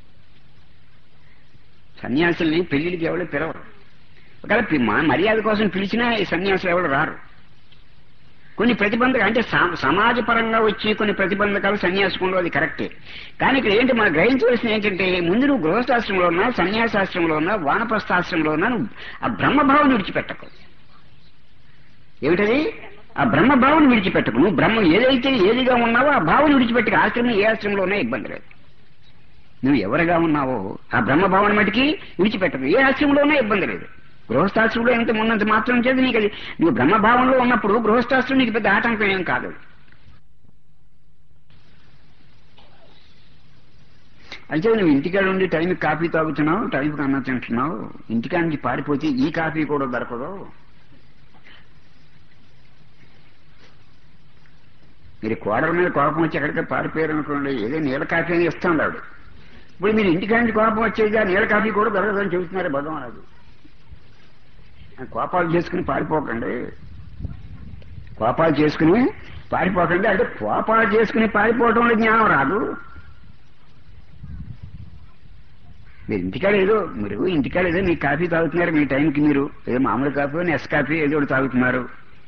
సన్యాసుల్ని పెళ్లిళ్ళకి ఎవడో పిలవరు ఒకవేళ పి- మా మర్యాద కోసం పిలిచినా ఈ సన్యాసులు ఎవరు రారు కొన్ని ప్రతిబంధకాలు అంటే సా- సమాజపరంగా వచ్చి కొన్ని ప్రతిబంధకాలు సన్యాసంలో అది కరెక్టే కానీ ఇక్కడ ఏంటి మనం గ్రహించవలసిన ఏంటంటే ముందు నువ్వు గృహస్థాశ్రమంలో ఉన్నా సన్యాసాశ్రమంలో ఉన్నా వానప్రస్థాశ్రమంలో ఉన్నా నువ్వు ఆ బ్రహ్మభావం విడిచిపెట్టకు ఏమిటది ఆ బ్రహ్మభావం విడిచిపెట్టకు నువ్వు బ్రహ్మ ఏదైతే ఏదిగా ఉన్నావో ఆ భావం విడిచిపెట్టకు ఆశ్రమం ఏ ఆశ్రమంలో ఉన్నా ఇబ్బంది లేదు నువ్వు ఎవరుగా ఉన్నావో ఆ బ్రహ్మభావం మటుకి విడిచిపెట్టకు ఏ ఆశ్రమంలో ఉన్నా ఇబ్బంది లేదు గృహస్థాశ్రమంలో ఎంత ఉన్నంత మాత్రం చేసి నీకు అది నువ్వు బ్రహ్మభావంలో ఉన్నప్పుడు గృహస్థాశ్రం నీకు పెద్ద ఆటంకం ఏం కాదు అయితే నువ్వు ఇంటికాడ ఉండి టైంకి కాఫీ తాగుతున్నావు టైంకి అన్నం తింటున్నావు ఇంటికాడ నుంచి పారిపోతే ఈ కాఫీ కూడా దొరకదు మీరు కోడల మీద కోపం వచ్చి ఎక్కడికి పారిపోయారు అనుకోండి ఏదో నీళ్ళ కాఫీ అని ఇస్తాడు ఆవిడ ఇప్పుడు మీరు ఇంటికాడ నుంచి కోపం వచ్చేది ఆ నీళ్ళ కాఫీ కూడా దొరకదని చెబుతున్నారు భగవాన్ కోపాలు చేసుకుని పారిపోకండి కోపాలు చేసుకుని పారిపోకండి అంటే కోపాలు చేసుకుని పారిపోవటంలో జ్ఞానం రాదు మీరు ఇంటికాడ ఏదో మీరు ఇంటికాడ ఏదో మీ కాఫీ తాగుతున్నారు మీ టైంకి మీరు ఏదో మామూలు కాఫీ ఎస్ కాఫీ ఏదో ఒకటి తాగుతున్నారు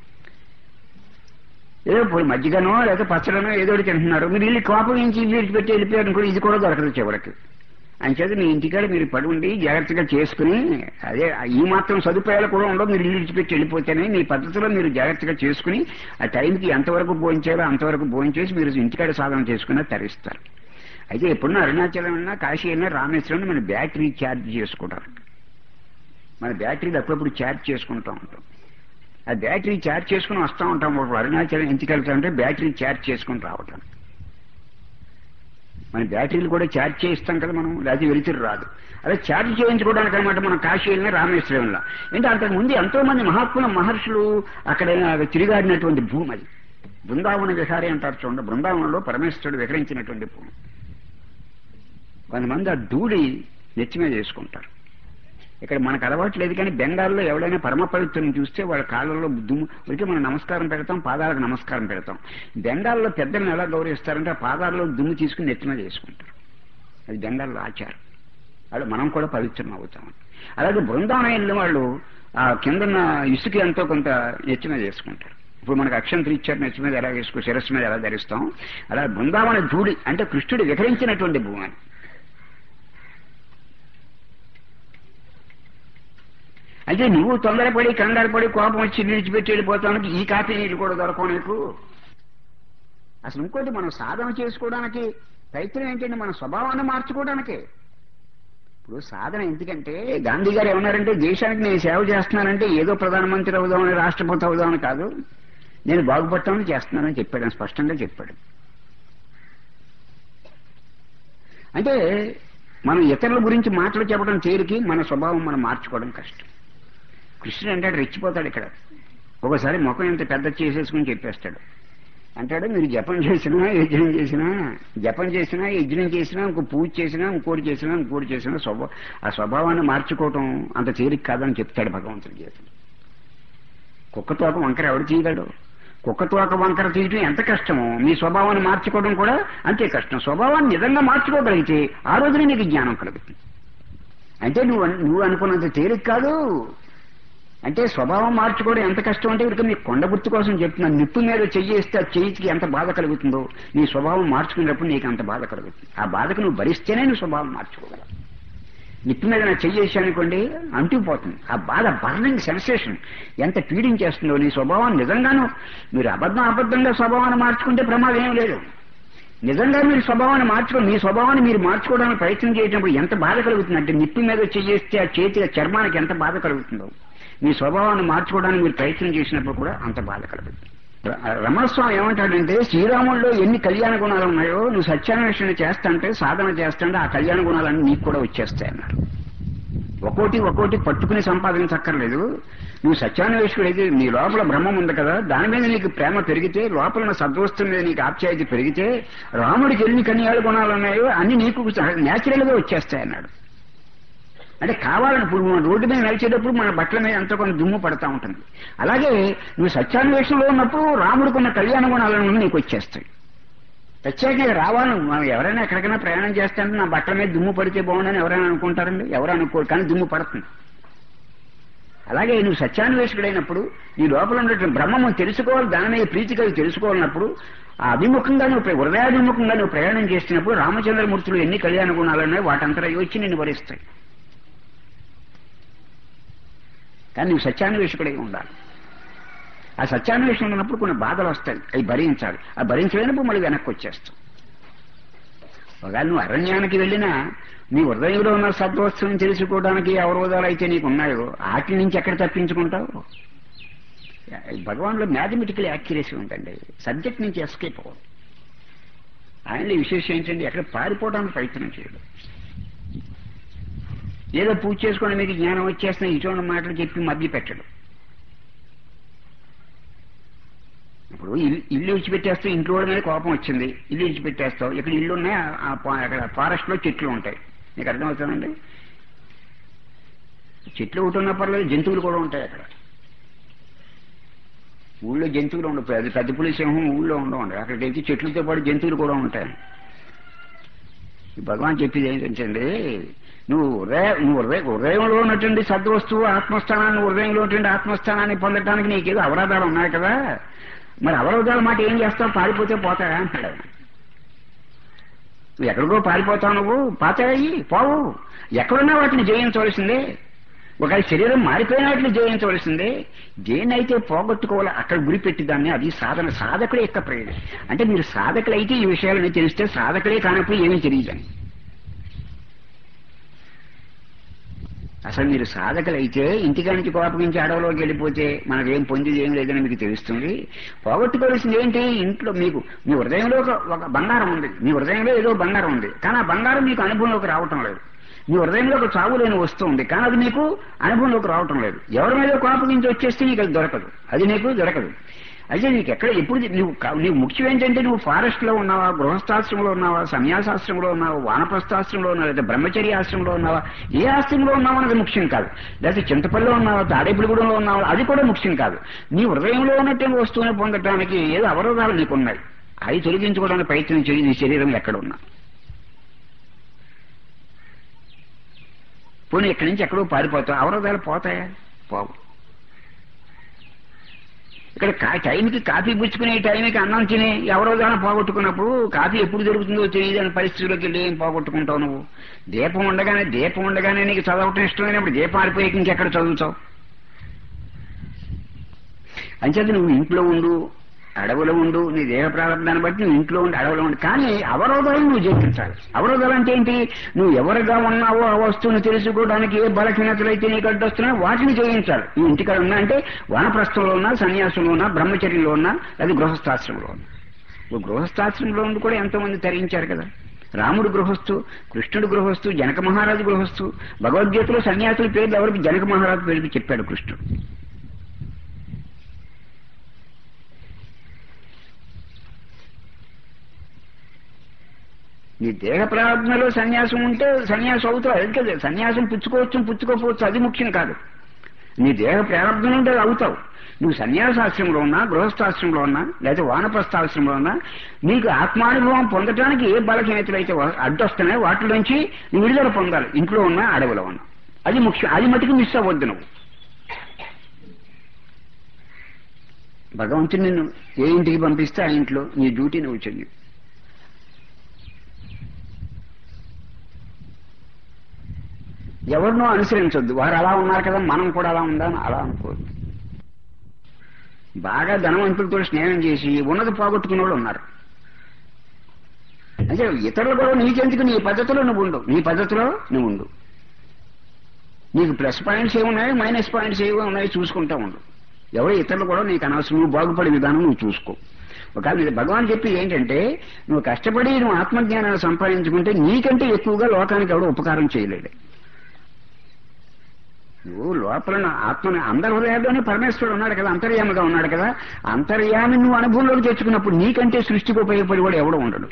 ఏదో పోయి మజ్జిగనో లేకపోతే పచ్చడనో ఏదో ఒకటి తింటున్నారు మీరు ఇల్లు కోపం నుంచి ఇల్లు విడిచిపెట్టి వెళ్ళిపోయారు అనుకో ఇది కూడా దొరకదు చివరికి అంచేత మీ ఇంటికాడ మీరు పడి ఉండి జాగ్రత్తగా చేసుకుని అదే ఈ మాత్రం సదుపాయాలు కూడా ఉండవు మీరు ఇల్లు విడిచిపెట్టి వెళ్ళిపోతేనే మీ పద్ధతిలో మీరు జాగ్రత్తగా చేసుకుని ఆ టైంకి ఎంతవరకు భోంచాలో అంతవరకు భోంచేసి మీరు ఇంటికాడ సాధన చేసుకుని తరిస్తారు అయితే ఎప్పుడున్నా అరుణాచలం అయినా కాశీ అయినా రామేశ్వరం మన బ్యాటరీ ఛార్జ్ చేసుకుంటారు మన బ్యాటరీలు అప్పుడప్పుడు ఛార్జ్ చేసుకుంటూ ఉంటాం ఆ బ్యాటరీ ఛార్జ్ చేసుకుని వస్తూ ఉంటాం ఒక అరుణాచలం ఎందుకు వెళ్తామంటే బ్యాటరీ ఛార్జ్ చేసుకుని రావటం మన బ్యాటరీలు కూడా ఛార్జ్ చేయిస్తాం కదా మనం లేకపోతే వెలుతురు రాదు అదే ఛార్జ్ చేయించుకోవడానికి అనమాట మనం కాశీ వెళ్ళిన రామేశ్వరంలో అంటే అంతకు ముందు ఎంతో మంది మహాత్ముల మహర్షులు అక్కడ తిరిగాడినటువంటి భూమి అది బృందావన విహారీ అంటారు చూడండి బృందావనంలో పరమేశ్వరుడు విహరించినటువంటి భూమి కొంతమంది ఆ ధూళి నెత్తి మీద చేసుకుంటారు ఇక్కడ మనకు అలవాటు లేదు కానీ బెంగాల్లో ఎవడైనా పరమ పవిత్రుని చూస్తే వాళ్ళ కాళ్ళల్లో దుమ్ము ఉడికి మనం నమస్కారం పెడతాం పాదాలకు నమస్కారం పెడతాం బెంగాల్లో పెద్దలను ఎలా గౌరవిస్తారంటే ఆ పాదాల్లో దుమ్ము తీసుకుని నెత్తి మీద చేసుకుంటారు అది బెంగాల్లో ఆచారం వాళ్ళు మనం కూడా పవిత్రం అవుతాం అలాగే బృందావనం వెళ్ళిన వాళ్ళు ఆ కిందన్న ఇసుక ఎంతో కొంత నెత్తి మీద చేసుకుంటారు ఇప్పుడు మనకు అక్షంతలు ఇచ్చారు నెత్తి మీద ఎలా వేసుకో శిరస్సు మీద ఎలా ధరిస్తాం అలా బృందావన ధూళి అంటే కృష్ణుడు విహరించినటువంటి భూమి అని అయితే నువ్వు తొందరపడి కంగారపడి కోపం వచ్చి విడిచిపెట్టి వెళ్ళిపోతానికి ఈ కాఫీ నీళ్ళు కూడా దొరకవు నీకు అసలు ఇంకోటి మనం సాధన చేసుకోవడానికి ప్రయత్నం ఏంటంటే మన స్వభావాన్ని మార్చుకోవడానికి ఇప్పుడు సాధన ఎందుకంటే గాంధీ గారు ఏమన్నారంటే దేశానికి నేను సేవ చేస్తున్నానంటే ఏదో ప్రధానమంత్రి అవుదామని రాష్ట్రపతి అవుదామని కాదు నేను బాగుపడతామని చేస్తున్నానని చెప్పాడు ఆయన స్పష్టంగా చెప్పాడు అంటే మనం ఇతరుల గురించి మాటలు చెప్పడం తేలికి మన స్వభావం మనం మార్చుకోవడం కష్టం కృష్ణుడు అంటే రెచ్చిపోతాడు ఇక్కడ ఒకసారి ముఖం ఇంత పెద్ద చేసేసుకుని చెప్పేస్తాడు అంటాడు మీరు జపం చేసినా యజ్ఞం చేసినా జపం చేసినా యజ్ఞం చేసినా ఇంకో పూజ చేసినా ఇంకోటి చేసినా ఇంకోటి చేసినా స్వభావ ఆ స్వభావాన్ని మార్చుకోవటం అంత తేలిక కాదని చెప్తాడు భగవంతుడి చేతులు కుక్క తోక వంకర ఎవడు తీయగలడు కుక్క తోక వంకర తీయటం ఎంత కష్టమో మీ స్వభావాన్ని మార్చుకోవడం కూడా అంతే కష్టం స్వభావాన్ని నిజంగా మార్చుకోగలిగితే ఆ రోజునే నీకు జ్ఞానం కలుగుతుంది అంటే నువ్వు అన్- నువ్వు అనుకున్నంత తేలిక కాదు అంటే స్వభావం మార్చుకోవడం ఎంత కష్టం అంటే ఇక మీ కొండ గుర్తు కోసం చెప్తున్నాను నిప్పు మీద చెయ్యేస్తే ఆ చెయ్యికి ఎంత బాధ కలుగుతుందో నీ స్వభావం మార్చుకునేటప్పుడు నీకు అంత బాధ కలుగుతుంది ఆ బాధకు నువ్వు భరిస్తేనే నువ్వు స్వభావం మార్చుకోగలవు నిప్పు మీద నా చెయ్యేసి అనుకోండి అంటుకుపోతుంది ఆ బాధ బర్నింగ్ సెన్సేషన్ ఎంత పీడించేస్తుందో నీ స్వభావం నిజంగాను మీరు అబద్ధం అబద్ధంగా స్వభావాన్ని మార్చుకుంటే ప్రమాదం ఏం లేదు నిజంగా మీరు స్వభావాన్ని మార్చుకో మీ స్వభావాన్ని మీరు మార్చుకోవడానికి ప్రయత్నం చేసినప్పుడు ఎంత బాధ కలుగుతుంది అంటే నిప్పు మీద చెయ్యేస్తే ఆ చేతి ఆ చర్మానికి ఎంత బాధ కలుగుతుందో మీ స్వభావాన్ని మార్చుకోవడానికి మీరు ప్రయత్నం చేసినప్పుడు కూడా అంత బాధ కలుగుతుంది ర- రమణస్వామి ఏమంటాడంటే శ్రీరాముల్లో ఎన్ని కళ్యాణ గుణాలు ఉన్నాయో నువ్వు సత్యాన్వేషణ చేస్తాంటే సాధన చేస్తాంటే ఆ కళ్యాణ గుణాలన్నీ నీకు కూడా వచ్చేస్తాయి అన్నారు ఒక్కోటి ఒక్కోటి పట్టుకుని సంపాదించక్కర్లేదు నువ్వు సత్యాన్వేషకుడైతే నీ లోపల బ్రహ్మం ఉంది కదా దాని మీద నీకు ప్రేమ పెరిగితే లోపల ఉన్న సద్వస్తు మీద నీకు ఆప్యాయత పెరిగితే రాముడికి ఎన్ని కన్యాల గుణాలు ఉన్నాయో అన్ని నీకు నేచురల్ గా వచ్చేస్తాయి అన్నాడు అంటే కావాలని ఇప్పుడు మనం రోడ్డు మీద నడిచేటప్పుడు మన బట్టల మీద ఎంతో కొంత దుమ్ము పడతా ఉంటుంది అలాగే నువ్వు సత్యాన్వేషణలో ఉన్నప్పుడు రాముడికి ఉన్న కళ్యాణ గుణాలను నీకు వచ్చేస్తాయి ప్రత్యేకంగా రావాలి మనం ఎవరైనా ఎక్కడికైనా ప్రయాణం చేస్తాంటే నా బట్టల మీద దుమ్ము పడితే బాగుండని ఎవరైనా అనుకుంటారండి ఎవరు అనుకోరు కానీ దుమ్ము పడుతుంది అలాగే నువ్వు సత్యాన్వేషకుడైనప్పుడు నీ లోపల ఉన్నటువంటి బ్రహ్మము తెలుసుకోవాలి దాని మీద ప్రీతి కలిగి తెలుసుకోవాలన్నప్పుడు ఆ అభిముఖంగా నువ్వు ప్ర- హృదయాభిముఖంగా నువ్వు ప్రయాణం చేస్తున్నప్పుడు రామచంద్రమూర్తులు ఎన్ని కళ్యాణ గుణాలు ఉన్నాయో వాటంతరా వచ్చి నిన్ను వరిస్తాయి కానీ నువ్వు సత్యాన్వేషకుడై ఉండాలి ఆ సత్యాన్వేషణ ఉన్నప్పుడు కొన్ని బాధలు వస్తాయి అవి భరించాలి ఆ భరించలేనప్పుడు మళ్ళీ వెనక్కి వచ్చేస్తాం ఒకవేళ నువ్వు అరణ్యానికి వెళ్ళినా నీ హృదయంలో ఉన్న సద్వస్తువుని తెలుసుకోవడానికి అవరోధాలు అయితే నీకు ఉన్నాయో వాటి నుంచి ఎక్కడ తప్పించుకుంటావు భగవాన్లో మ్యాథమెటికల్ యాక్యురసీ ఉందండి సబ్జెక్ట్ నుంచి ఎస్కేప్ అవ్వదు ఆయనలో విశేషం ఏంటంటే ఎక్కడ పారిపోవడానికి ప్రయత్నం చేయడు ఏదో పూజ చేసుకుని మీకు జ్ఞానం వచ్చేస్తున్న ఇటువంటి మాటలు చెప్పి మభ్య పెట్టడు ఇప్పుడు ఇల్లు ఇల్లు విడిచిపెట్టేస్తే ఇంట్లో వాళ్ళ మీద కోపం వచ్చింది ఇల్లు విడిచిపెట్టేస్తావు ఇక్కడ ఇల్లు ఉన్నాయి ఆ- ఆ పా- అక్కడ ఫారెస్ట్ లో చెట్లు ఉంటాయి నీకు అర్థమవుతుందండి చెట్లు ఒకటి ఉన్నా పర్లేదు జంతువులు కూడా ఉంటాయి అక్కడ ఊళ్ళో జంతువులు ఉండవు పెద్ద పెద్ద పులి సింహం ఊళ్ళో ఉండవు అక్కడికి వెళ్తే చెట్లతో పాటు జంతువులు కూడా ఉంటాయి ఈ భగవాన్ చెప్పేది ఏంటంటే నువ్వు హృదయ నువ్వు హృదయ హృదయంలో ఉన్నటువంటి సద్వస్తువు ఆత్మస్థానాన్ని హృదయంలో ఉన్నటువంటి ఆత్మస్థానాన్ని పొందడానికి నీకేదో అవరోధాలు ఉన్నాయి కదా మరి అవరోధాల మాట ఏం చేస్తావు పారిపోతే పోతాయా అంటాడు ఆయన. నువ్వు ఎక్కడికో పారిపోతావు నువ్వు పాతాయి పోవు ఎక్కడున్నా వాటిని జయించవలసిందే ఒక శరీరం మారిపోయిన వాటిని జయించవలసిందే దేన్నైతే పోగొట్టుకోవాలో అక్కడ గురిపెట్టి దాన్ని అది సాధన సాధకుడే యొక్క ప్రయోజనం అంటే మీరు సాధకులైతే ఈ విషయాలని తెలిస్తే సాధకులే కానప్పుడు ఏమీ తెలియదని అసలు మీరు సాధకులైతే ఇంటికా నుంచి కోపగించి అడవిలోకి వెళ్ళిపోతే మనకేం పొందేది ఏం లేదని మీకు తెలుస్తుంది పోగొట్టుకోవాల్సింది ఏంటి ఇంట్లో మీకు మీ హృదయంలో ఒక ఒక బంగారం ఉంది మీ హృదయంలో ఏదో బంగారం ఉంది కానీ ఆ బంగారం మీకు అనుభవంలోకి రావటం లేదు మీ హృదయంలో ఒక చావు లేని వస్తువు ఉంది కానీ అది మీకు అనుభవంలోకి రావటం లేదు ఎవరి మీద కోపగించి వచ్చేస్తే నీకు అది దొరకదు అది నీకు దొరకదు అయితే నీకు ఎక్కడ ఎప్పుడు నువ్వు కా- నీవు ముఖ్యం ఏంటంటే నువ్వు ఫారెస్ట్ లో ఉన్నావా గృహస్థాశ్రమంలో ఉన్నావా సన్యాసాశ్రమంలో ఉన్నావా వానప్రస్థాశ్రమంలో ఉన్నావా లేదా బ్రహ్మచర్య ఆశ్రమంలో ఉన్నావా ఏ ఆశ్రమంలో ఉన్నావా అనేది ముఖ్యం కాదు లేకపోతే చింతపల్లిలో ఉన్నావా తాడేపుడిగూడెంలో ఉన్నావా అది కూడా ముఖ్యం కాదు నీ హృదయంలో ఉన్నటువంటి వస్తువుని పొందడానికి ఏదో అవరోధాలు నీకు ఉన్నాయి అవి తొలగించుకోవడానికి ప్రయత్నం చేయి నీ శరీరం ఎక్కడ ఉన్నా పోనీ ఇక్కడి నుంచి ఎక్కడో పారిపోతావు అవరోధాలు పోతాయా పోవు ఇక్కడ కా- టైంకి కాఫీ పుచ్చుకునే టైంకి అన్నం తిని ఎవరో దాన్ని పోగొట్టుకున్నప్పుడు కాఫీ ఎప్పుడు దొరుకుతుందో తెలియదని పరిస్థితుల్లోకి వెళ్ళి ఏం పోగొట్టుకుంటావు నువ్వు దీపం ఉండగానే దీపం ఉండగానే నీకు చదవటం ఇష్టమైనప్పుడు దీపం ఆరిపోయాక ఇంకెక్కడ చదువుతావు అంచేత నువ్వు ఇంట్లో ఉండు అడవులో ఉండు నీ దేహ ప్రారంభాన్ని బట్టి నువ్వు ఇంట్లో ఉండి అడవులో ఉండు కానీ అవరోధాలను నువ్వు జయించాలి అవరోధాలు అంటే ఏంటి నువ్వు ఎవరుగా ఉన్నావో ఆ వస్తువును తెలుసుకోవడానికి ఏ బలహీనతలు అయితే నీకు అడ్డొస్తున్నాయో వాటిని జయించాలి ఈ ఇంటికాడ ఉన్నా అంటే వానప్రస్థంలో ఉన్నా సన్యాసంలో ఉన్నా బ్రహ్మచర్యంలో ఉన్నా అది గృహస్థాశ్రమంలో ఉన్నా ఇప్పుడు గృహస్థాశ్రమంలో ఉండి కూడా ఎంతో మంది తరించారు కదా రాముడు గృహస్థు కృష్ణుడు గృహస్థు జనక మహారాజు గృహస్థు భగవద్గీతలో సన్యాసుల పేర్లు ఎవరికి జనక మహారాజు పేరు చెప్పాడు కృష్ణుడు దేహ ప్రారంభంలో సన్యాసం ఉంటే సన్యాసం అవుతావు అది కదా సన్యాసం పుచ్చుకోవచ్చు పుచ్చుకోకపోవచ్చు అది ముఖ్యం కాదు నీ దేహ ప్రారంభం ఉంటే అది అవుతావు నువ్వు సన్యాసాశ్రమంలో ఉన్నా గృహస్థాశ్రమంలో ఉన్నా లేదా వానప్రస్థాశ్రమంలో ఉన్నా నీకు ఆత్మానుభవం పొందడానికి ఏ బలహీనతలు అయితే వ- అడ్డొస్తున్నాయో వాటిలోంచి నువ్వు విడుదల పొందాలి ఇంట్లో ఉన్నా అడవిలో ఉన్నా అది ముఖ్యం అది మటుకు మిస్ అవ్వద్దు నువ్వు భగవంతుడు నిన్ను ఏ ఇంటికి పంపిస్తే ఆ ఇంట్లో నీ డ్యూటీ నువ్వు చెయ్యి ఎవరినో అనుసరించొద్దు వారు అలా ఉన్నారు కదా మనం కూడా అలా ఉందాం అలా అనుకోవద్దు బాగా ధనవంతులతో స్నేహం చేసి ఉన్నది పోగొట్టుకున్న వాళ్ళు ఉన్నారు అంటే ఇతరులు కూడా నీకెందుకు నీ పద్ధతిలో నువ్వు ఉండు నీ పద్ధతిలో నువ్వు ఉండు నీకు ప్లస్ పాయింట్స్ ఏమున్నాయి మైనస్ పాయింట్స్ ఏమి ఉన్నాయి చూసుకుంటా ఉండు ఎవరు ఇతరులు కూడా నీకు అనవసరం నువ్వు బాగుపడే విధానం నువ్వు చూసుకో ఒకవేళ ఇది భగవాన్ చెప్పి ఏంటంటే నువ్వు కష్టపడి నువ్వు ఆత్మజ్ఞానాన్ని సంపాదించుకుంటే నీకంటే ఎక్కువగా లోకానికి ఎవడో ఉపకారం చేయలేడు నువ్వు లోపల నా ఆత్మని అందరి హృదయాల్లోనే పరమేశ్వరుడు ఉన్నాడు కదా అంతర్యామిగా ఉన్నాడు కదా అంతర్యామి నువ్వు అనుభవంలోకి తెచ్చుకున్నప్పుడు నీకంటే సృష్టికి ఉపయోగపడి కూడా ఎవడో ఉండడు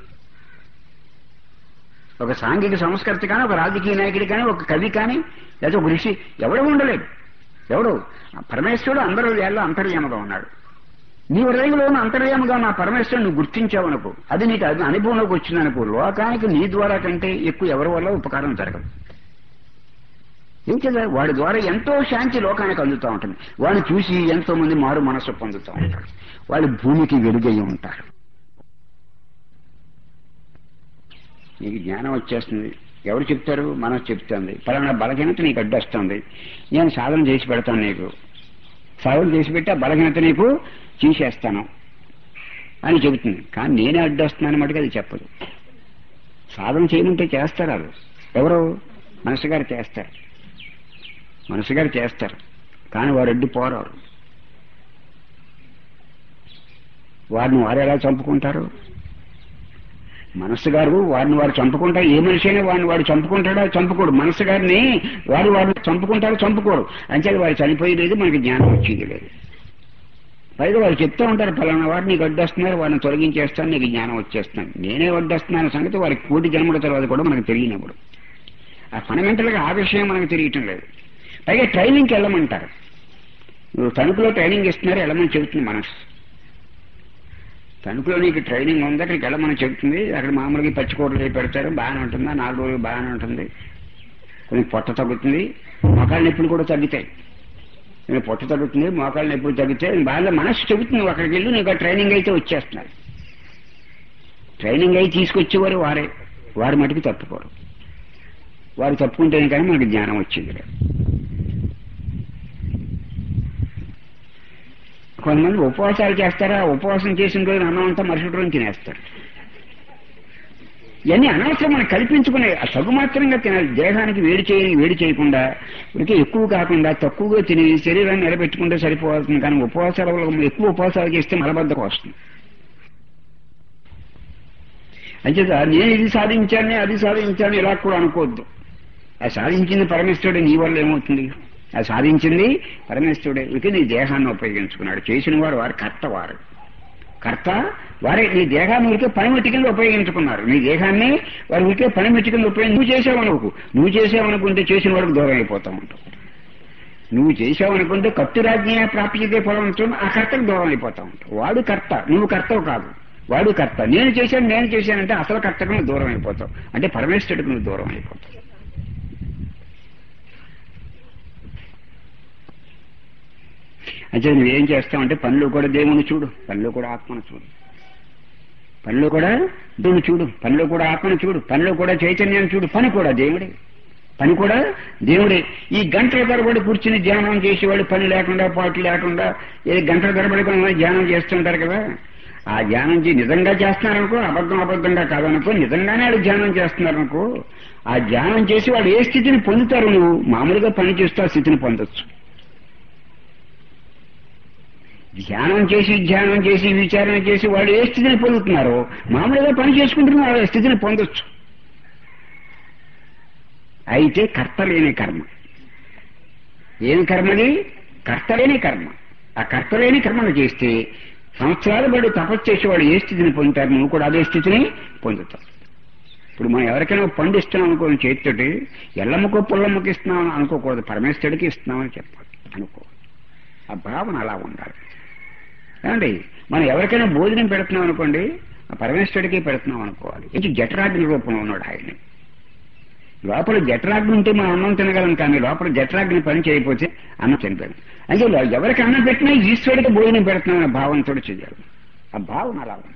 ఒక సాంఘిక సంస్కర్త కానీ ఒక రాజకీయ నాయకుడు కానీ ఒక కవి కానీ లేదా ఒక ఋషి ఎవడో ఉండలేడు ఎవడు పరమేశ్వరుడు అందరి హృదయాల్లో అంతర్యామగా ఉన్నాడు నీ హృదయంలో ఉన్న అంతర్యామగా నా పరమేశ్వరుడు నువ్వు గుర్తించావనుకో అది నీకు అది అనుభవంలోకి వచ్చిందనుకో లోకానికి నీ ద్వారా కంటే ఎక్కువ ఎవరి వల్ల ఉపకారం జరగదు ఏం కదా వాడి ద్వారా ఎంతో శాంతి లోకానికి అందుతూ ఉంటుంది వాడిని చూసి ఎంతో మంది మారు మనస్సు పొందుతూ ఉంటారు వాళ్ళు భూమికి వెలుగై ఉంటారు నీకు జ్ఞానం వచ్చేస్తుంది ఎవరు చెప్తారు మనసు చెప్తుంది పలానా బలహీనత నీకు అడ్డొస్తుంది నేను సాధన చేసి పెడతాను నీకు సాధన చేసి పెట్టి ఆ బలహీనత నీకు తీసేస్తాను అని చెబుతుంది కానీ నేనే అడ్డొస్తున్నాను మటుకు అది చెప్పదు సాధన చేయమంటే చేస్తారు వాళ్ళు ఎవరు మనసు గారు చేస్తారు మనసు గారు చేస్తారు కానీ వారు అడ్డు పోరారు వారిని వారు ఎలా చంపుకుంటారు మనస్సు గారు వారిని వారు చంపుకుంటారు ఏ మనిషి అయినా వారిని వాడు చంపుకుంటాడా చంపుకోడు మనస్సు గారిని వారు వారిని చంపుకుంటారు చంపుకోరు అంతే వారు చనిపోయేది మనకి జ్ఞానం వచ్చేది లేదు పైగా వాళ్ళు చెప్తూ ఉంటారు ఫలానా వారు నీకు అడ్డొస్తున్నారు వారిని తొలగించేస్తాను నీకు జ్ఞానం వచ్చేస్తాను నేనే అడ్డొస్తున్నాను సంగతి వారికి కోటి జన్మల తర్వాత కూడా మనకు తెలియనప్పుడు ఆ ఫండమెంటల్ గా ఆ విషయం మనకు తెలియటం లేదు పైగా ట్రైనింగ్కి వెళ్ళమంటారు నువ్వు తణుకులో ట్రైనింగ్ ఇస్తున్నారు వెళ్ళమని చెబుతుంది మనసు తణుకులో నీకు ట్రైనింగ్ ఉంది అక్కడికి వెళ్ళమని చెబుతుంది అక్కడ మామూలుగా పచ్చికూరలు అవి పెడతారు బాగానే ఉంటుంది ఆ నాలుగు రోజులు బాగానే ఉంటుంది కొంచెం పొట్ట తగ్గుతుంది మోకాళ్ళ నొప్పులు కూడా తగ్గుతాయి నేను పొట్ట తగ్గుతుంది మోకాళ్ళ నొప్పులు తగ్గుతాయి బాగా మనసు చెబుతుంది నువ్వు అక్కడికి వెళ్ళి నీకు ఆ ట్రైనింగ్ అయితే వచ్చేస్తున్నారు ట్రైనింగ్ అయి తీసుకొచ్చేవారు వారే వారి మటుకు తప్పుకోరు వారు తప్పుకుంటేనే కానీ మనకి జ్ఞానం వచ్చింది లేదు కొంతమంది ఉపవాసాలు చేస్తారా ఉపవాసం చేసిన రోజు అన్నం అంతా మరుసటి రోజు తినేస్తారు ఇవన్నీ అనవసరం మనం కల్పించుకునే ఆ తగు మాత్రంగా తినాలి దేహానికి వేడి చేయ వేడి చేయకుండా ఇక ఎక్కువ కాకుండా తక్కువగా తిని శరీరాన్ని నిలబెట్టుకుంటే సరిపోతుంది కానీ ఉపవాసాల వల్ల ఎక్కువ ఉపవాసాలు చేస్తే మలబద్ధకం వస్తుంది అంచేత నేను ఇది సాధించాను అది సాధించాను ఇలా కూడా అనుకోవద్దు ఆ సాధించింది పరమేశ్వరుడు నీ వల్ల ఏమవుతుంది ఆ సాధించింది పరమేశ్వరుడే ఇక నీ దేహాన్ని ఉపయోగించుకున్నాడు చేసిన వారు వారు కర్త వారు కర్త వారే నీ దేహాన్ని ఉరికే పనిమిటి కింద ఉపయోగించుకున్నారు నీ దేహాన్ని వారు ఉరికే పనిమిటి కింద ఉపయోగించి నువ్వు చేసావనుకు నువ్వు చేసావనుకుంటే చేసిన వాడికి దూరం అయిపోతా ఉంటావు నువ్వు చేసావనుకుంటే కత్తురాజ్ఞ ప్రాప్తితే ఫలం ఆ కర్తకు దూరం అయిపోతా ఉంటావు వాడు కర్త నువ్వు కర్తవు కాదు వాడు కర్త నేను చేశాను నేను చేశానంటే అసలు కర్తకు నువ్వు దూరం అయిపోతావు అంటే పరమేశ్వరుడికి నువ్వు దూరం అయిపోతావు అయితే నువ్వేం చేస్తావంటే పనిలో కూడా దేవుని చూడు పనిలో కూడా ఆత్మను చూడు పనిలో కూడా దేవుని చూడు పనిలో కూడా ఆత్మను చూడు పనిలో కూడా చైతన్యాన్ని చూడు పని కూడా దేవుడే పని కూడా దేవుడే ఈ గంటల తరబడి కూర్చుని ధ్యానం చేసేవాడు పని లేకుండా పాటు లేకుండా ఏ గంటల తరబడి కొంతమంది ధ్యానం చేస్తుంటారు కదా ఆ ధ్యానం చే నిజంగా చేస్తున్నారనుకో అబద్ధం అబద్ధంగా కాదనుకో నిజంగానే వాళ్ళు ధ్యానం చేస్తున్నారనుకో ఆ ధ్యానం చేసి వాళ్ళు ఏ స్థితిని పొందుతారు నువ్వు మామూలుగా పని చేస్తూ ఆ స్థితిని పొందొచ్చు ధ్యానం చేసి ధ్యానం చేసి విచారణ చేసి వాళ్ళు ఏ స్థితిని పొందుతున్నారో మామూలుగా పని చేసుకుంటున్న వాళ్ళు ఆ స్థితిని పొందొచ్చు అయితే కర్తలేని కర్మ ఏమి కర్మది కర్తలేని కర్మ ఆ కర్తలేని కర్మను చేస్తే సంవత్సరాలు బడి తపస్సు చేసేవాడు ఏ స్థితిని పొందుతారు నువ్వు కూడా అదే స్థితిని పొందుతావు ఇప్పుడు మనం ఎవరికైనా ఒక పండు ఇస్తున్నాం అనుకోని చేతితోటి ఎల్లమ్మకో పుల్లమ్మకి ఇస్తున్నాం అనుకోకూడదు పరమేశ్వరుడికి ఇస్తున్నామని చెప్పాలి అనుకో ఆ భావన అలా ఉండాలి ఏమండి మనం ఎవరికైనా భోజనం పెడుతున్నాం అనుకోండి ఆ పరమేశ్వరుడికి పెడుతున్నాం అనుకోవాలి ఇది జఠరాగ్ని రూపంలో ఉన్నాడు ఆయన లోపల జఠరాగ్ని ఉంటే మనం అన్నం తినగలం కానీ లోపల జఠరాగ్ని పని చేయకపోతే అన్నం తినగలం అంటే ఎవరికి అన్నం పెట్టినా ఈశ్వరుడికి భోజనం పెడుతున్నామనే భావంతో చేయాలి ఆ భావన అలా ఉండాలి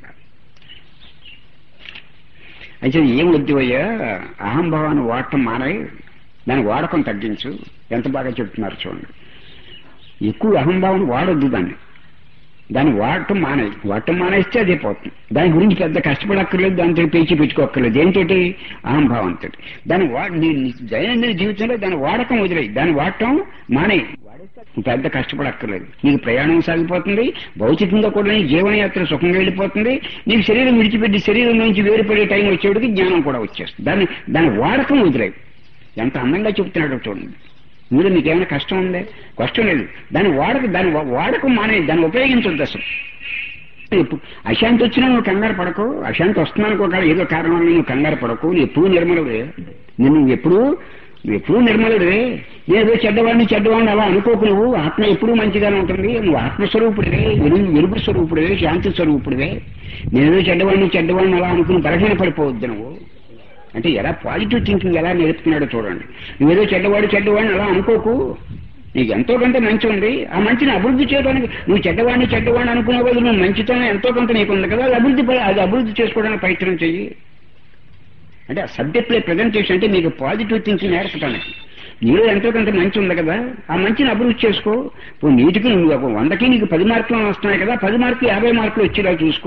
అయితే ఏం వద్దు అయ్యా అహంభావాన్ని వాడటం మానే దాని వాడకం తగ్గించు ఎంత బాగా చెప్తున్నారు చూడండి ఎక్కువ అహంభావం వాడొద్దు దాన్ని దాన్ని వాడటం మానే వాడటం మానేస్తే అదే పోతుంది దాని గురించి పెద్ద కష్టపడక్కర్లేదు దాంతో పేచి పెట్టుకోక్కర్లేదు ఏంటంటే అహంభావంతో దాన్ని వా నీ నీ దైనందిన జీవితంలో దాని వాడకం వదిలేయి దాన్ని వాడటం మానే నువ్వు పెద్ద కష్టపడక్కర్లేదు నీకు ప్రయాణం సాగిపోతుంది భౌతికంగా కూడా నీ జీవనయాత్ర సుఖంగా వెళ్ళిపోతుంది నీకు శరీరం విడిచిపెట్టి శరీరం నుంచి వేరుపడే టైం వచ్చేటికి జ్ఞానం కూడా వచ్చేస్తుంది దాన్ని దాని వాడకం వదిలేయి ఎంత అందంగా చెప్తున్నాడు చూడండి మీరు నీకేమైనా కష్టం ఉందే కష్టం లేదు దాని వాడక దాని వా- వాడకం మానే దాన్ని ఉపయోగించొద్దు అసలు ఇప్పుడు అశాంతి వచ్చినా నువ్వు కంగారు పడకు అశాంతి వస్తున్నాను ఒక ఏదో కారణం వల్ల నువ్వు కంగారు పడకు నువ్వు ఎప్పుడు నిర్మలుడే నేను ఎప్పుడు నువ్వు ఎప్పుడు నిర్మలుడే ఏదో చెడ్డవాడిని చెడ్డవాడిని అలా అనుకోకు నువ్వు ఆత్మ ఎప్పుడూ మంచిగానే ఉంటుంది నువ్వు ఆత్మస్వరూపుడివే వెలుగు వెలుగు స్వరూపుడివే శాంతి స్వరూపుడివే నేనేదో చెడ్డవాడిని చెడ్డవాడిని అలా అనుకుని బలహీన పడిపోవద్దు నువ్వు అంటే ఎలా పాజిటివ్ థింకింగ్ ఎలా నేర్పుతున్నాడో చూడండి నువ్వేదో చెడ్డవాడు చెడ్డవాడిని అలా అనుకోకు నీకు ఎంతో కొంత మంచి ఉంది ఆ మంచిని అభివృద్ధి చేయడానికి నువ్వు చెడ్డవాడిని చెడ్డవాడిని అనుకునే బదులు నువ్వు మంచితనం ఎంతో కొంత నీకు ఉంది కదా అది అభివృద్ధి ప- అది అభివృద్ధి చేసుకోవడానికి ప్రయత్నం చెయ్యి అంటే ఆ సబ్జెక్ట్ లో ప్రజెంటేషన్ అంటే నీకు పాజిటివ్ థింకింగ్ నేర్పడానికి నీలో ఎంతో కొంత మంచి ఉంది కదా ఆ మంచిని అభివృద్ధి చేసుకో ఇప్పుడు నీటికి నువ్వు ఒక వందకి నీకు పది మార్కులు వస్తున్నాయి కదా పది మార్కులు యాభై మార్కులు వచ్చేలా చూసుకో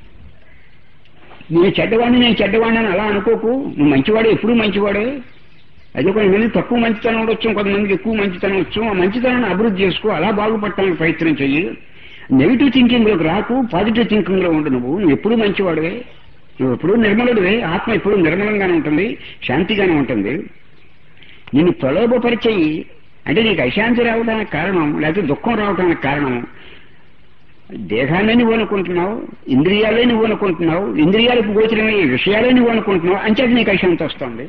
నేను చెడ్డవాడిని నేను చెడ్డవాడిని అని అలా అనుకోకు నువ్వు మంచివాడే ఎప్పుడూ మంచివాడే అదే కొంతమంది తక్కువ మంచితనం ఉండొచ్చు కొంతమందికి ఎక్కువ మంచితనం వచ్చు ఆ మంచితనాన్ని అభివృద్ధి చేసుకో అలా బాగుపడటానికి ప్రయత్నం చెయ్యి నెగిటివ్ థింకింగ్ లోకి రాకు పాజిటివ్ థింకింగ్ లో ఉండు నువ్వు నువ్వు ఎప్పుడు మంచివాడివే నువ్వు ఎప్పుడు నిర్మలుడివే ఆత్మ ఎప్పుడు నిర్మలంగానే ఉంటుంది శాంతిగానే ఉంటుంది నిన్ను ప్రలోభపరిచేయి అంటే నీకు అశాంతి రావడానికి కారణం లేకపోతే దుఃఖం రావడానికి కారణం దేహాన్ని నువ్వు అనుకుంటున్నావు ఇంద్రియాలే నువ్వు అనుకుంటున్నావు ఇంద్రియాలకు గోచరమయ్యే విషయాలే నువ్వు అనుకుంటున్నావు అంచేత నీకు అశాంతి వస్తుంది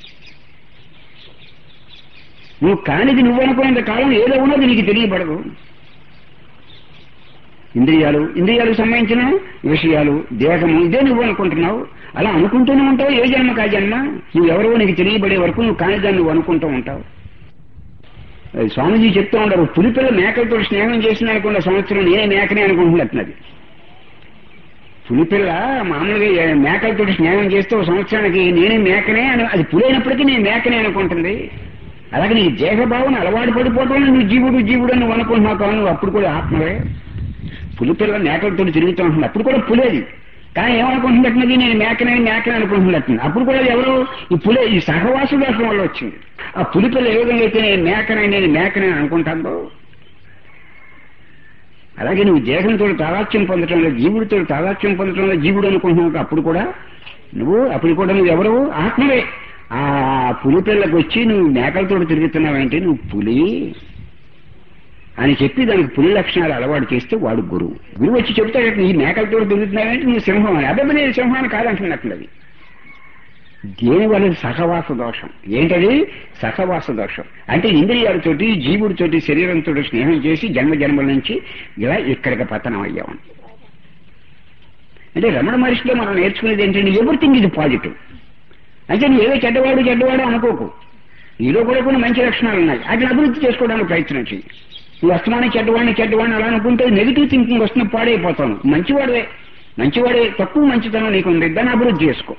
నువ్వు కానిది నువ్వు అనుకున్నంత కాలం ఏదో ఉన్నది నీకు తెలియబడదు ఇంద్రియాలు ఇంద్రియాలకు సంబంధించిన విషయాలు దేహము ఇదే నువ్వు అనుకుంటున్నావు అలా అనుకుంటూనే ఉంటావు ఏ జన్మ కా జన్మ నువ్వు ఎవరో నీకు తెలియబడే వరకు నువ్వు కానిదాన్ని నువ్వు అనుకుంటూ ఉంటావు అది స్వామీజీ చెప్తూ ఉండరు పులిపిల్ల మేకలతో స్నేహం చేసిన అనుకున్న సంవత్సరం నేనే మేకనే అనుకుంటున్నట్టున్నది పులిపిల్ల మామూలుగా ఏ- మేకలతో స్నేహం చేస్తే ఒక సంవత్సరానికి నేనే మేకనే అని అది పులైనప్పటికీ నేను మేకనే అనుకుంటుంది అలాగే నీ దేహభావన అలవాటు పడిపోవడం నువ్వు జీవుడు జీవుడు అని నువ్వు అనుకుంటున్నావు కానీ నువ్వు అప్పుడు కూడా ఆత్మవే పులిపిల్ల మేకలతో తిరుగుతూ ఉంటుంది అప్పుడు కూడా పులేది కానీ ఏమనుకుంటున్నట్టున్నది నేను మేకనే మేకనే అనుకుంటున్నట్టుంది అప్పుడు కూడా అది ఎవరు ఈ పులే ఈ సహవాస దోషం వల్ల వచ్చింది ఆ పులిపిల్ల ఏ విధంగా అయితే నేను మేకనే నేను మేకనే అనుకుంటాను అలాగే నువ్వు దేహంతో తాదాత్యం పొందటంలో జీవుడితో తాదాత్యం పొందటంలో జీవుడు అనుకుంటున్నావు అప్పుడు కూడా నువ్వు అప్పుడు కూడా నువ్వు ఎవరు ఆత్మవే ఆ పులి పిల్లకి వచ్చి నువ్వు మేకలతో తిరుగుతున్నావంటే నువ్వు పులి అని చెప్పి దానికి పులి లక్షణాలు అలవాటు చేస్తే వాడు గురువు గురువు వచ్చి చెప్తాడు ఈ మేకలతో తిరుగుతున్నావంటే నువ్వు సింహం అని అబ్బాయి నేను సింహాన్ని కాదంటున్నట్లది దేని వల్ల సహవాస దోషం ఏంటది సహవాస దోషం అంటే ఇంద్రియాలతోటి జీవుడితోటి శరీరంతో స్నేహం చేసి జన్మ జన్మల నుంచి ఇలా ఇక్కడికి పతనం అయ్యాం అంటే రమణ మహర్షిలో మనం నేర్చుకునేది ఏంటంటే ఎవ్రీథింగ్ ఇది పాజిటివ్ అంటే నువ్వు ఏదో చెడ్డవాడు చెడ్డవాడు అనుకోకు నీలో కూడా కొన్ని మంచి లక్షణాలు ఉన్నాయి వాటిని అభివృద్ధి చేసుకోవడానికి ప్రయత్నం చేయి నువ్వు అస్తమానం చెడ్డవాడిని చెడ్డవాడిని అలా అనుకుంటే నెగిటివ్ థింకింగ్ వస్తున్న పాడైపోతాను మంచివాడే మంచివాడే తక్కువ మంచితనం నీకు ఉంది దాన్ని అభివృద్ధి చేసుకో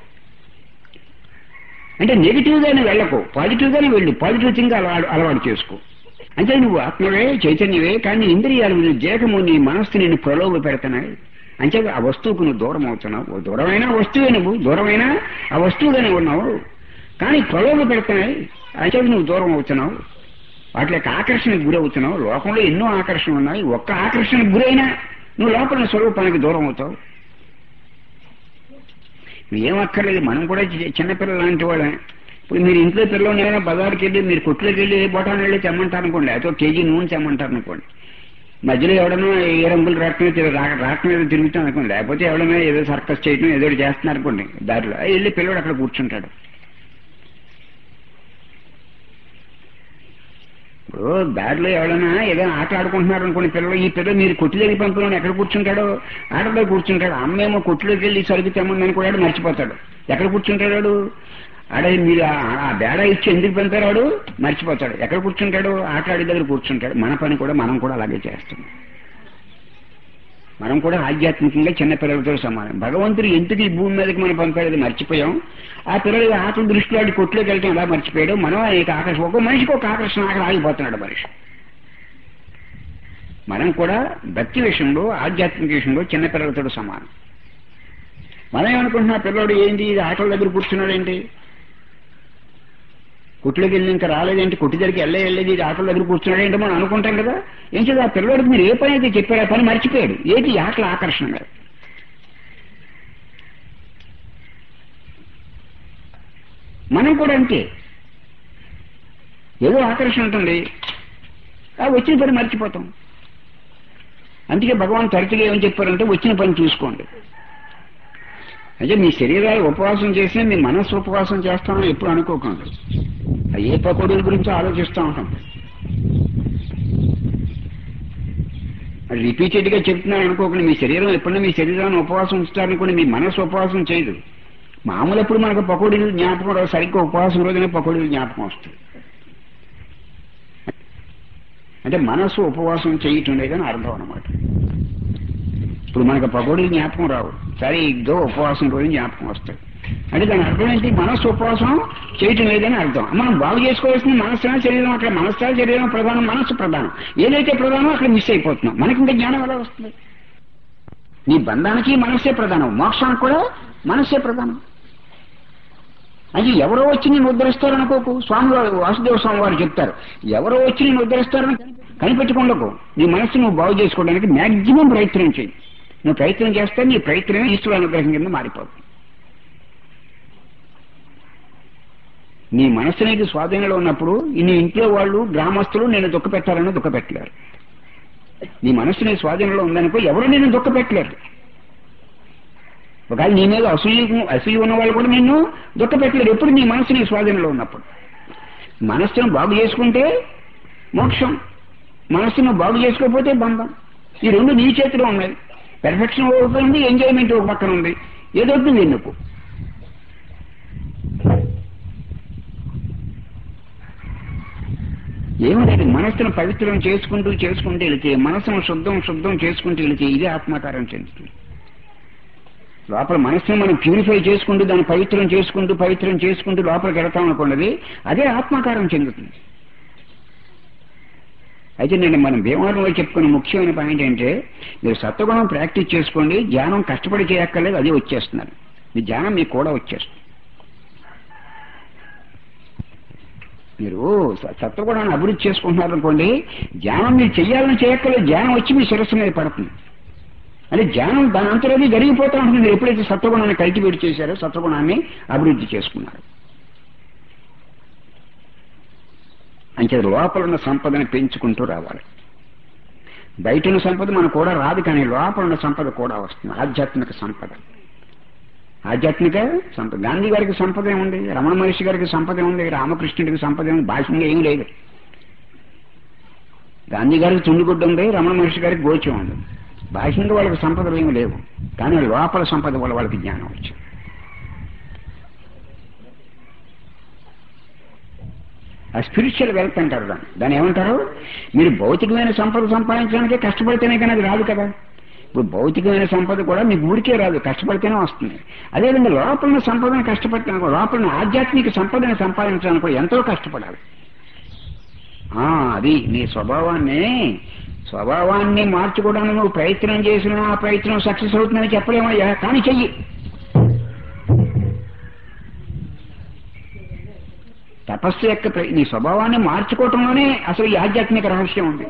అంటే నెగిటివ్ గానే వెళ్ళకు పాజిటివ్ గానే వెళ్ళు పాజిటివ్ థింగ్ అలవాటు అలవాటు చేసుకో అంటే నువ్వు ఆత్మవే చైతన్యవే కానీ ఇంద్రియాలు నీ దేహము నీ మనస్సు నిన్ను ప్రలోభ పెడుతున్నాయి అంటే ఆ వస్తువుకు నువ్వు దూరం అవుతున్నావు దూరమైన వస్తువే నువ్వు దూరమైన ఆ వస్తువుగానే ఉన్నావు కానీ ప్రలోభ పెడుతున్నాయి అంటే నువ్వు దూరం అవుతున్నావు వాటి యొక్క ఆకర్షణకు గురవుతున్నావు లోకంలో ఎన్నో ఆకర్షణలు ఉన్నాయి ఒక్క ఆకర్షణకు గురైనా నువ్వు లోపల స్వరూపానికి దూరం అవుతావు ఏం అక్కర్లేదు మనం కూడా చి- చిన్నపిల్లలు లాంటి వాళ్ళే ఇప్పుడు మీరు ఇంట్లో పిల్లలు ఏమైనా బజార్కి వెళ్ళి మీరు కొట్లోకి వెళ్ళి ఏ బొటాన్ వెళ్ళి తెమ్మంటారు అనుకోండి అదో కేజీ నూనె తెమ్మంటారు అనుకోండి మధ్యలో ఎవడన్నా ఏ రంగులు రాట్నం మీద తిరుగు- రా- రాట్నం మీద తిరుగుతాం అనుకోండి లేకపోతే ఎవడన్నా ఏదో సర్కస్ చేయడం ఏదో ఒకటి చేస్తున్నారు అనుకోండి దారిలో ఆ వెళ్ళి పిల్లడు అక్కడ కూర్చుంటాడు ఇప్పుడు దారిలో ఎవరైనా ఏదో ఆట ఆడుకుంటున్నారు అనుకోండి పిల్లలు ఈ పిల్లలు మీరు కొట్టు దగ్గర పంపులను ఎక్కడ కూర్చుంటాడో ఆటలో కూర్చుంటాడు అమ్మేమో కొట్టులోకి వెళ్ళి సరుకు తెమ్మందని కూడా వాడు మర్చిపోతాడు ఎక్కడ కూర్చుంటాడు వాడు? ఆడ మీరు ఆ- ఆ బేడ ఇచ్చి ఎందుకు పంపారు వాడు మర్చిపోతాడు ఎక్కడ కూర్చుంటాడు ఆట ఆడి దగ్గర కూర్చుంటాడు మన పని కూడా మనం కూడా అలాగే చేస్తాం మనం కూడా ఆధ్యాత్మికంగా చిన్న పిల్లలతో సమానం భగవంతుడు ఎందుకు ఈ భూమి మీదకి మనం పంపాడు మర్చిపోయాం ఆ పిల్లలు ఆటల దృష్టిలో ఆడి కొట్లోకి వెళ్ళటం ఎలా మర్చిపోయాడు మనం అనేక ఆకర్షణ ఒక మనిషికి ఒక ఆకర్షణ ఆకలి ఆగిపోతున్నాడు మనిషి మనం కూడా భక్తి విషయంలో ఆధ్యాత్మిక విషయంలో చిన్న పిల్లలతో సమానం మనం ఏమనుకుంటున్నా పిల్లడు ఏంటి ఇది ఆటల దగ్గర కూర్చున్నాడు ఏంటి కొట్లోకి వెళ్ళి ఇంకా రాలేదేంటి కొట్టి దగ్గరికి వెళ్ళే వెళ్ళేది ఇది ఆటల దగ్గర కూర్చున్నాడు ఏంటో మనం అనుకుంటాం కదా ఏం చేద్దాం ఆ పిల్లడికి మీరు ఏ పని అయితే చెప్పారు ఆ పని మర్చిపోయాడు ఏంటి ఈ ఆటల ఆకర్షణ మనం కూడా అంతే ఏదో ఆకర్షణ ఉంటుంది ఆ వచ్చిన పని మర్చిపోతాం అందుకే భగవాన్ తరచుగా ఏమని చెప్పారంటే వచ్చిన పని చూసుకోండి అంటే మీ శరీరాలు ఉపవాసం చేసినా మీ మనస్సు ఉపవాసం చేస్తామని ఎప్పుడు అనుకోకండి ఆ ఏ పకోడీల గురించి ఆలోచిస్తూ ఉంటాం రిపీటెడ్ గా చెప్తున్నాను అనుకోకండి మీ శరీరం ఎప్పుడైనా మీ శరీరాన్ని ఉపవాసం ఉంచుతారనుకోండి మీ మనస్సు ఉపవాసం చేయదు మామూలు ఎప్పుడు మనకు పకోడీలు జ్ఞాపకం రావు సరిగ్గా ఉపవాసం రోజునే పకోడీలు జ్ఞాపకం వస్తుంది అంటే మనస్సు ఉపవాసం చేయటం లేదని అర్థం అనమాట ఇప్పుడు మనకు పకోడీలు జ్ఞాపకం రావు సరిగ్గా ఉపవాసం రోజు జ్ఞాపకం వస్తాయి అంటే దాని అర్థం ఏంటి మనస్సు ఉపవాసం చేయటం లేదని అర్థం మనం బాగు చేసుకోవాల్సిన మనస్సు శరీరం అక్కడ మనస్సు శరీరం ప్రధానం మనస్సు ప్రధానం ఏదైతే ప్రధానమో అక్కడ మిస్ అయిపోతున్నాం మనకి ఇంకా జ్ఞానం ఎలా వస్తుంది నీ బంధానికి మనస్సే ప్రధానం మోక్షానికి కూడా మనస్సే ప్రధానం అది ఎవరో వచ్చి నేను ఉద్ధరిస్తారు అనుకోకు స్వామి వారు వాసుదేవ స్వామి వారు చెప్తారు ఎవరో వచ్చి నేను ఉద్ధరిస్తారని కనిపెట్టుకోండకు నీ మనస్సు నువ్వు బాగు చేసుకోవడానికి మాక్సిమం ప్రయత్నం చేయి నువ్వు ప్రయత్నం చేస్తే నీ ప్రయత్నమే ఈశ్వర అనుగ్రహం కింద మారిపోతుంది నీ మనస్సు నీకు స్వాధీనంలో ఉన్నప్పుడు నీ ఇంట్లో వాళ్ళు గ్రామస్తులు నేను దుఃఖ పెట్టాలని దుఃఖ పెట్టలేరు నీ మనస్సు నీ స్వాధీనంలో ఉందనుకో ఎవరు నేను దుఃఖ పెట్టలేరు ఒకవేళ నీ మీద అసూయ అసూయ ఉన్న వాళ్ళు కూడా నిన్ను దుఃఖ పెట్టలేరు ఎప్పుడు నీ మనస్సు నీ స్వాధీనంలో ఉన్నప్పుడు మనస్సును బాగు చేసుకుంటే మోక్షం మనస్సును బాగు చేసుకోకపోతే బంధం ఈ రెండు నీ చేతిలో ఉన్నాయి పెర్ఫెక్షన్ ఒక పక్కన ఉంది ఎంజాయ్మెంట్ ఒక పక్కన ఉంది ఏదో ఒకటి ఎన్నుకో ఏమిటంటే మనస్సును పవిత్రం చేసుకుంటూ చేసుకుంటూ వెళితే మనస్సును శుద్ధం శుద్ధం చేసుకుంటూ వెళితే ఇదే ఆత్మాకారం చెందుతుంది లోపల మనస్సును మనం ప్యూరిఫై చేసుకుంటూ దాన్ని పవిత్రం చేసుకుంటూ పవిత్రం చేసుకుంటూ లోపలికి వెళతాం అనుకున్నది అదే ఆత్మాకారం చెందుతుంది అయితే నేను మనం భీమవరంలో చెప్పుకున్న ముఖ్యమైన పాయింట్ ఏంటంటే మీరు సత్వగుణం ప్రాక్టీస్ చేసుకోండి ధ్యానం కష్టపడి చేయక్కర్లేదు అదే వచ్చేస్తున్నారు మీ ధ్యానం మీకు కూడా వచ్చేస్తుంది మీరు స- సత్వగుణాన్ని అభివృద్ధి చేసుకుంటున్నారు అనుకోండి ధ్యానం మీరు చెయ్యాలని చేయక్కర్లేదు ధ్యానం వచ్చి మీ శిరస్సు మీద పడుతుంది అంటే ధ్యానం దాని అంతరది జరిగిపోతా ఉంటుంది మీరు ఎప్పుడైతే సత్వగుణాన్ని కల్టివేట్ చేశారో సత్వగుణాన్ని అభివృద్ధి చేసుకున్నారు అంటే లోపల ఉన్న సంపదను పెంచుకుంటూ రావాలి బయట ఉన్న సంపద మనకు కూడా రాదు కానీ లోపల ఉన్న సంపద కూడా వస్తుంది ఆధ్యాత్మిక సంపద ఆధ్యాత్మిక సంపద గాంధీ గారికి సంపద ఏముంది రమణ మహర్షి గారికి సంపద ఏముంది రామకృష్ణుడికి సంపద ఏముంది భాషంగా ఏం లేదు గాంధీ గారికి తుండిగుడ్డ ఉంది రమణ మహర్షి గారికి గోచం ఉంది భాషంగా వాళ్ళకి సంపదలు ఏమి లేవు కానీ లోపల సంపద వల్ల వాళ్ళకి జ్ఞానం వచ్చింది ఆ స్పిరిచువల్ వెల్త్ అంటారు దాన్ని దాన్ని ఏమంటారు మీరు భౌతికమైన సంపద సంపాదించడానికే కష్టపడితేనే కానీ అది రాదు కదా ఇప్పుడు భౌతికమైన సంపద కూడా మీకు ఊరికే రాదు కష్టపడితేనే వస్తుంది అదేవిధంగా లోపల ఉన్న సంపదను కష్టపడటానికి లోపల ఉన్న ఆధ్యాత్మిక సంపదను సంపాదించడానికి కూడా ఎంతో కష్టపడాలి ఆ, అది నీ స్వభావాన్ని స్వభావాన్ని మార్చుకోవడానికి నువ్వు ప్రయత్నం చేసినా ఆ ప్రయత్నం సక్సెస్ అవుతుందని చెప్పలేమయ్యా కానీ చెయ్యి తపస్సు యొక్క ప్ర- నీ స్వభావాన్ని మార్చుకోవటంలోనే అసలు ఈ ఆధ్యాత్మిక రహస్యం ఉంది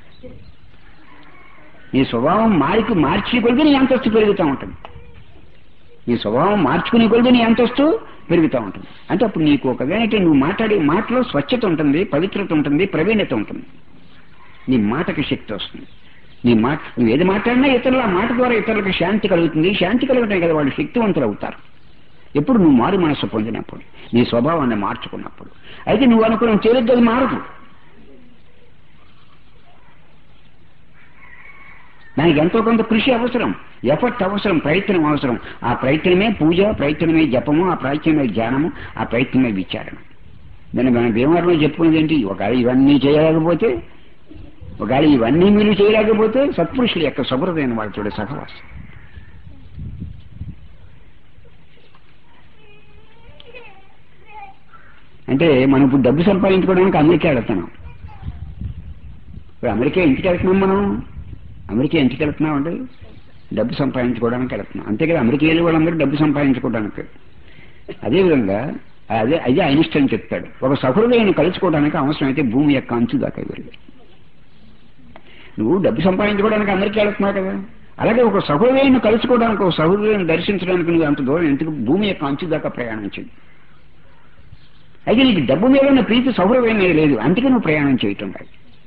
నీ స్వభావం మారికి మార్చి కొలిది నీ అంతస్తు పెరుగుతూ ఉంటుంది నీ స్వభావం మార్చుకునే కొలిది నీ అంతస్తు పెరుగుతూ ఉంటుంది అంటే అప్పుడు నీకు ఒకవేళ నువ్వు మాట్లాడే మాటలో స్వచ్ఛత ఉంటుంది పవిత్రత ఉంటుంది ప్రవీణత ఉంటుంది నీ మాటకి శక్తి వస్తుంది నీ మాట నువ్వు ఏది మాట్లాడినా ఇతరుల ఆ మాట ద్వారా ఇతరులకు శాంతి కలుగుతుంది శాంతి కలగటం కదా వాళ్ళు శక్తివంతులు అవుతారు ఎప్పుడు నువ్వు మారు మనస్సు పొందినప్పుడు నీ స్వభావాన్ని మార్చుకున్నప్పుడు అయితే నువ్వు అనుకున్న తేలిగ్గా అది మారదు దానికి ఎంతో కొంత కృషి అవసరం ఎఫర్ట్ అవసరం ప్రయత్నం అవసరం ఆ ప్రయత్నమే పూజ ప్రయత్నమే జపము ఆ ప్రయత్నమే ధ్యానము ఆ ప్రయత్నమే విచారణ దాన్ని మనం భీమవరంలో చెప్పుకునేది ఏంటి ఒకవేళ ఇవన్నీ చేయలేకపోతే ఒకవేళ ఇవన్నీ మీరు చేయలేకపోతే సత్పురుషుల యొక్క సబృదైన వాళ్ళతో సహవాసం అంటే మనం ఇప్పుడు డబ్బు సంపాదించుకోవడానికి అమెరికా వెళ్తున్నాం ఇప్పుడు అమెరికా ఇంటికి వెళ్తున్నాం మనం అమెరికా ఇంటికి వెళ్తున్నాం అంటే డబ్బు సంపాదించుకోవడానికి వెళ్తున్నాం అంతే కదా అమెరికా వెళ్ళే వాళ్ళందరూ డబ్బు సంపాదించుకోవడానికి అదేవిధంగా అదే అదే ఐన్స్టైన్ చెప్తాడు ఒక సహృదయాన్ని కలుసుకోవడానికి అవసరమైతే భూమి యొక్క అంచు దాకా వెళ్ళి నువ్వు డబ్బు సంపాదించుకోవడానికి అమెరికా వెళ్తున్నావు కదా అలాగే ఒక సహృదయాన్ని కలుసుకోవడానికి ఒక సహృదయాన్ని దర్శించడానికి నువ్వు అంత దూరం ఎందుకు భూమి యొక్క అంచు దాకా ప్రయాణించింది అయితే నీకు డబ్బు మీద ఉన్న ప్రీతి సౌరవ్యం మీద లేదు అందుకే నువ్వు ప్రయాణం చేయటం కాదు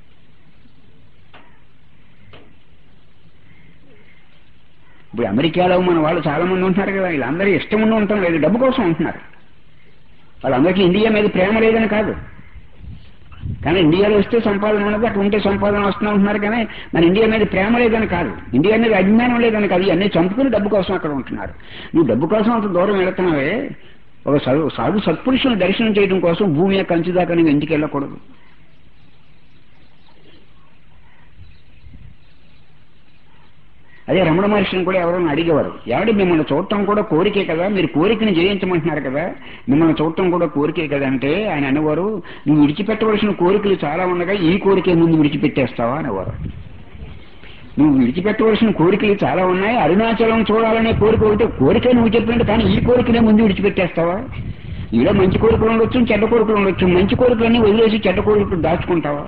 ఇప్పుడు అమెరికాలో మన వాళ్ళు చాలా మంది ఉంటున్నారు కదా వీళ్ళందరూ ఇష్టం ఉండి ఉంటాం లేదు డబ్బు కోసం ఉంటున్నారు వాళ్ళందరికీ ఇండియా మీద ప్రేమ లేదని కాదు కానీ ఇండియాలో వస్తే సంపాదన ఉన్నది అక్కడ ఉంటే సంపాదన వస్తున్నా ఉంటున్నారు కానీ మన ఇండియా మీద ప్రేమ లేదని కాదు ఇండియా మీద అభిమానం లేదని కాదు అన్నీ చంపుకుని డబ్బు కోసం అక్కడ ఉంటున్నారు నువ్వు డబ్బు కోసం అంత దూరం వెళుతున్నావే ఒక సాధు సాధు సత్పురుషులను దర్శనం చేయడం కోసం భూమి యొక్క అంచు దాకా నువ్వు ఇంటికి వెళ్ళకూడదు అదే రమణ మహర్షిని కూడా ఎవరైనా అడిగేవారు ఎవడి మిమ్మల్ని చూడటం కూడా కోరికే కదా మీరు కోరికని జయించమంటున్నారు కదా మిమ్మల్ని చూడటం కూడా కోరికే కదా అంటే ఆయన అనేవారు నువ్వు విడిచిపెట్టవలసిన కోరికలు చాలా ఉండగా ఈ కోరికే ముందు విడిచిపెట్టేస్తావా అనేవారు నువ్వు విడిచిపెట్టవలసిన కోరికలు చాలా ఉన్నాయి అరుణాచలం చూడాలనే కోరిక ఒకటి కోరిక నువ్వు చెప్పినట్టు కానీ ఈ కోరికనే ముందు విడిచిపెట్టేస్తావా ఇలా మంచి కోరికలు ఉండొచ్చు చెడ్డ కోరికలు ఉండొచ్చు మంచి కోరికలన్నీ వదిలేసి చెడ్డ కోరికలు దాచుకుంటావా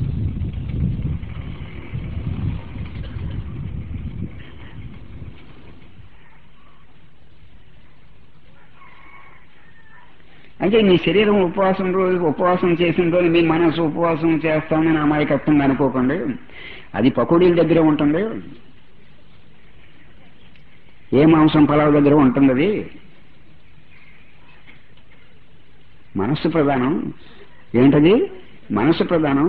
అంటే మీ శరీరం ఉపవాసం రోజు ఉపవాసం చేసిన రోజు మీ మనసు ఉపవాసం చేస్తామని అమాయకత్వంగా అనుకోకండి అది పకోడీల దగ్గర ఉంటుంది ఏ మాంసం పలావ్ దగ్గర ఉంటుంది అది మనస్సు ప్రధానం ఏంటది మనస్సు ప్రధానం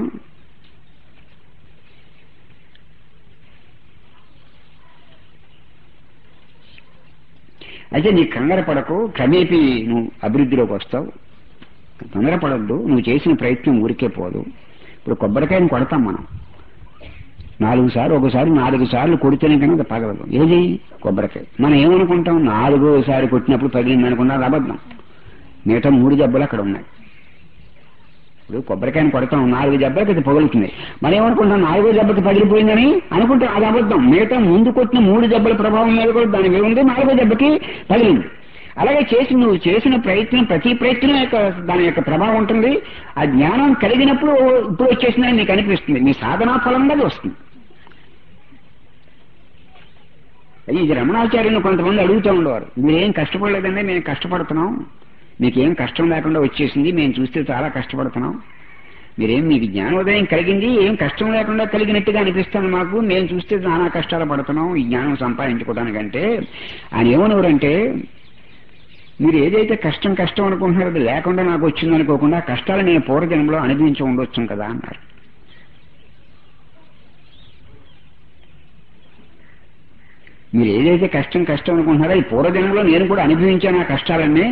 అయితే నీ కంగారు పడకు క్రమేపీ నువ్వు అభివృద్ధిలోకి వస్తావు తొందరపడద్దు నువ్వు చేసిన ప్రయత్నం ఊరికే పోదు ఇప్పుడు కొబ్బరికాయని కొడతాం మనం నాలుగు సార్లు ఒకసారి నాలుగు సార్లు కొడితేనే కనుక అది పగలదు ఏది కొబ్బరికాయ మనం ఏమనుకుంటాం నాలుగోసారి కొట్టినప్పుడు పగిలింది అనుకున్నా అది అబద్ధం మిగతా మూడు దెబ్బలు అక్కడ ఉన్నాయి ఇప్పుడు కొబ్బరికాయని కొడతాం నాలుగు దెబ్బలకి అది పగులుతుంది మనం ఏమనుకుంటాం నాలుగో దెబ్బకి పగిలిపోయిందని అనుకుంటాం అది అబద్ధం మిగతా ముందు కొట్టిన మూడు దెబ్బల ప్రభావం మీద కూడా దాని మీద ఉంది నాలుగో దెబ్బకి పగిలింది అలాగే చేసి నువ్వు చేసిన ప్రయత్నం ప్రతి ప్రయత్నం యొక్క దాని యొక్క ప్రభావం ఉంటుంది ఆ జ్ఞానం కలిగినప్పుడు ఇప్పుడు వచ్చేసిందని నీకు అనిపిస్తుంది నీ సాధనా ఫలంగా అది వస్తుంది అది ఇది రమణాచార్యుని కొంతమంది అడుగుతూ ఉండేవారు మీరేం కష్టపడలేదండి మేము కష్టపడుతున్నాం మీకేం కష్టం లేకుండా వచ్చేసింది మేము చూస్తే చాలా కష్టపడుతున్నాం మీరేం మీకు జ్ఞానోదయం కలిగింది ఏం కష్టం లేకుండా కలిగినట్టుగా అనిపిస్తుంది మాకు మేము చూస్తే నానా కష్టాలు పడుతున్నాం ఈ జ్ఞానం సంపాదించుకోవడానికంటే ఆయన ఏమనవరంటే మీరు ఏదైతే కష్టం కష్టం అనుకుంటున్నారో అది లేకుండా నాకు వచ్చింది అనుకోకుండా ఆ కష్టాలు నేను పూర్వజన్మలో అనుభవించి ఉండొచ్చు కదా అన్నారు మీరు ఏదైతే కష్టం కష్టం అనుకుంటున్నారో ఈ పూర్వజన్మలో నేను కూడా అనుభవించాను ఆ కష్టాలన్నీ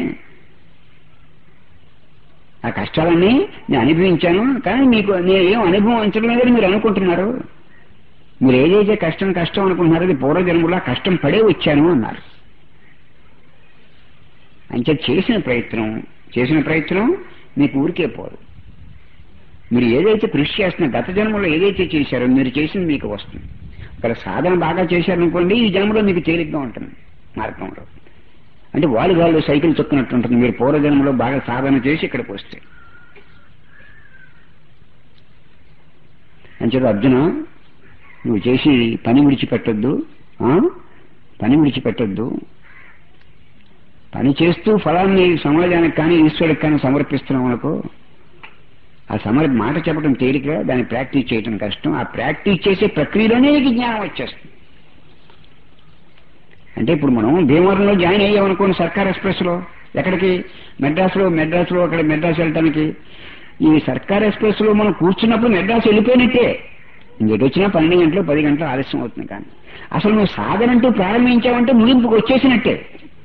ఆ కష్టాలన్నీ నేను అనుభవించాను కానీ మీకు నేను ఏం అనుభవించడం లేదని మీరు అనుకుంటున్నారు మీరు ఏదైతే కష్టం కష్టం అనుకుంటున్నారో అది పూర్వజన్మలో ఆ కష్టం పడే వచ్చాను అన్నారు అంటే చేసిన ప్రయత్నం చేసిన ప్రయత్నం మీకు ఊరికే పోదు మీరు ఏదైతే కృషి చేస్తున్న గత జన్మలో ఏదైతే చేశారో మీరు చేసింది మీకు వస్తుంది ఇక్కడ సాధన బాగా చేశారనుకోండి ఈ జన్మలో మీకు తేలిగ్గా ఉంటుంది మార్గంలో అంటే వాళ్ళు వాళ్ళు సైకిల్ తొక్కినట్టు ఉంటుంది మీరు పూర్వజన్మలో బాగా సాధన చేసి ఇక్కడికి వస్తే అంచేత అర్జున నువ్వు చేసి పని విడిచిపెట్టొద్దు ఆ? పని విడిచిపెట్టొద్దు పని చేస్తూ ఫలాన్ని సమాజానికి కానీ ఈశ్వరుడికి కానీ సమర్పిస్తున్నాం అనుకో ఆ సమర్ మాట చెప్పడం తేలిక దాన్ని ప్రాక్టీస్ చేయడం కష్టం ఆ ప్రాక్టీస్ చేసే ప్రక్రియలోనే నీకు జ్ఞానం వచ్చేస్తుంది అంటే ఇప్పుడు మనం భీమవరంలో జాయిన్ అయ్యామనుకోండి సర్కార్ ఎక్స్ప్రెస్ లో ఎక్కడికి మెడ్రాస్ లో మెడ్రాస్ లో అక్కడ మెడ్రాస్ వెళ్ళటానికి ఈ సర్కార్ ఎక్స్ప్రెస్ లో మనం కూర్చున్నప్పుడు మెడ్రాస్ వెళ్ళిపోయినట్టే ఇంకెటు వచ్చినా పన్నెండు గంటలు పది గంటలు ఆలస్యం అవుతుంది కానీ అసలు నువ్వు సాధనంటూ ప్రారంభించావంటే ముగింపుకు వచ్చేసినట్టే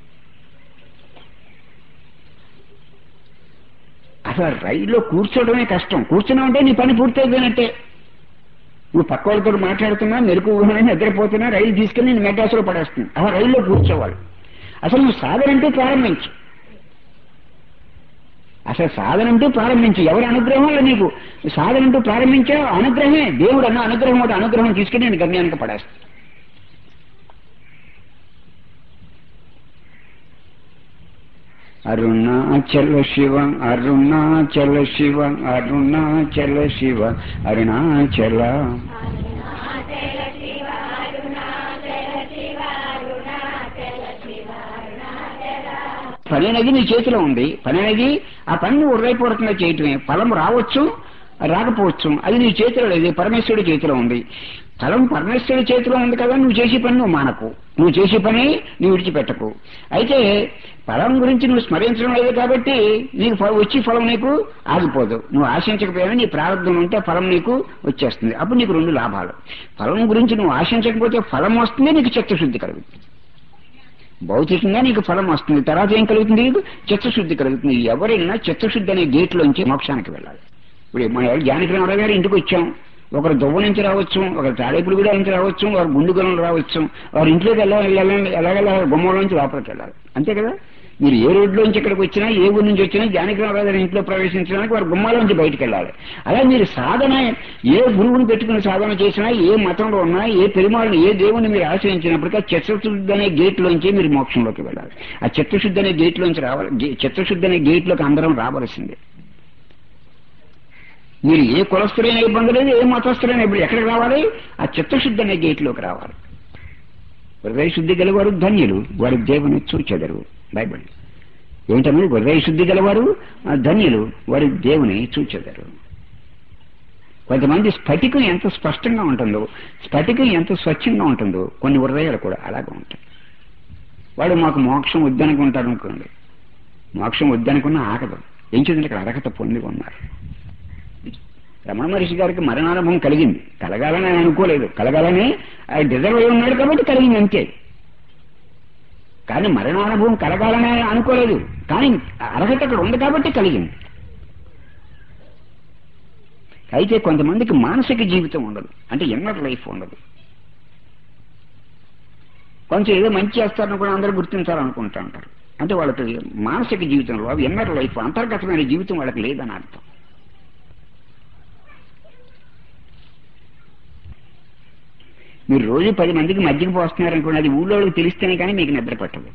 అసలు రైల్లో కూర్చోవడమే కష్టం కూర్చున్నావంటే నీ పని పూర్తయిపోయినట్టే నువ్వు పక్క వాళ్ళతో మాట్లాడుతున్నా మెరుపు ఊహనే నిద్రపోతున్నా రైలు తీసుకెళ్ళి నేను మెడ్రాసులో పడేస్తుంది అసలు రైల్లో కూర్చోవాలి అసలు నువ్వు సాధనంటూ ప్రారంభించు అసలు సాధనంటూ ప్రారంభించు ఎవరి అనుగ్రహం వల్ల నీకు సాధనంటూ ప్రారంభించావు అనుగ్రహమే దేవుడు అన్న అనుగ్రహం ఒకటి అనుగ్రహం తీసుకుని నేను గమ్యానికి పడేస్తాను అరుణాచల శివ అరుణాచల శివ అరుణాచల శివ అరుణాచల పని అనేది నీ చేతిలో ఉంది పని అనేది ఆ పనిని హృదయపూర్వకంగా చేయటమే ఫలం రావచ్చు రాకపోవచ్చు అది నీ చేతిలో లేదు పరమేశ్వరుడి చేతిలో ఉంది ఫలం పరమేశ్వరుడి చేతిలో ఉంది కదా నువ్వు చేసే పని నువ్వు మానకు నువ్వు చేసే పని నువ్వు విడిచిపెట్టకు అయితే ఫలం గురించి నువ్వు స్మరించడం లేదు కాబట్టి నీకు ఫ- వచ్చి ఫలం నీకు ఆగిపోదు నువ్వు ఆశించకపోయినా నీ ప్రారంభం ఉంటే ఫలం నీకు వచ్చేస్తుంది అప్పుడు నీకు రెండు లాభాలు ఫలం గురించి నువ్వు ఆశించకపోతే ఫలం వస్తుంది నీకు చిత్తశుద్ధి కలుగుతుంది భౌతికంగా నీకు ఫలం వస్తుంది తర్వాత ఏం కలుగుతుంది నీకు చిత్తశుద్ధి కలుగుతుంది ఎవరైనా చిత్తశుద్ధి అనే గేట్లోంచి మోక్షానికి వెళ్ళాలి ఇప్పుడు మన జానకిరామరావు గారి ఇంటికి వచ్చాం ఒకరు దువ్వ నుంచి రావచ్చు ఒకరు తాడేపుడిగూడ నుంచి రావచ్చు ఒకరు గుండుగొలం రావచ్చు వారు ఇంట్లోకి వెళ్ళాలి వెళ్ళాలి ఎలాగెలా గుమ్మంలో నుంచి లోపలికి వెళ్ళాలి అంతే కదా మీరు ఏ రోడ్లోంచి ఇక్కడికి వచ్చినా ఏ ఊరి నుంచి వచ్చినా జానకిరామరావు గారి ఇంట్లో ప్రవేశించడానికి వారు గుమ్మాలోంచి బయటికి వెళ్ళాలి అలా మీరు సాధన ఏ గురువుని పెట్టుకుని సాధన చేసినా ఏ మతంలో ఉన్నా ఏ పెరుమాళ్ళని ఏ దేవుని మీరు ఆశ్రయించినప్పటికీ ఆ చిత్తశుద్ధి అనే గేట్లోంచి మీరు మోక్షంలోకి వెళ్ళాలి ఆ చిత్తశుద్ధి అనే గేట్లోంచి రావాలి గే- చిత్తశుద్ధి అనే గేట్లోకి అందరం రావాల్సిందే మీరు ఏ కులస్తులైన ఇబ్బంది లేదు ఏ మతస్థులైన ఇబ్బంది ఎక్కడికి రావాలి ఆ చిత్తశుద్ధి అనే గేట్లోకి రావాలి హృదయ శుద్ధి గలవారు ధన్యులు వారి దేవుని చూచెదరు బైబిల్ ఏంటన్నది హృదయ శుద్ధి గలవారు ఆ ధన్యులు వారి దేవుని చూచెదరు కొంతమంది స్ఫటికం ఎంత స్పష్టంగా ఉంటుందో స్ఫటికం ఎంత స్వచ్ఛంగా ఉంటుందో కొన్ని హృదయాలు కూడా అలాగే ఉంటాయి వాడు మాకు మోక్షం వద్దనుకుంటారు అనుకోండి మోక్షం వద్దనుకున్నా ఆగదు ఏం చేద్దంటే ఇక్కడ అర్హత పొంది ఉన్నారు రమణ మహర్షి గారికి మరణానుభవం కలిగింది కలగాలని ఆయన అనుకోలేదు కలగాలని ఆయన డిజర్వ్ అయి ఉన్నాడు కాబట్టి కలిగింది అంతే కానీ మరణానుభవం కలగాలని ఆయన అనుకోలేదు కానీ అర్హత అక్కడ ఉంది కాబట్టి కలిగింది అయితే కొంతమందికి మానసిక జీవితం ఉండదు అంటే ఇన్నర్ లైఫ్ ఉండదు కొంచెం ఏదో మంచి చేస్తారని కూడా అందరూ గుర్తించాలనుకుంటా ఉంటారు అంటే వాళ్ళకి మానసిక జీవితంలో అవి ఇన్నర్ లైఫ్ అంతర్గతమైన జీవితం వాళ్ళకి లేదని అర్థం మీరు రోజు పది మందికి మధ్యకి పోస్తున్నారనుకోండి అది ఊళ్ళో వాళ్ళకి తెలిస్తేనే కానీ మీకు నిద్ర పట్టదు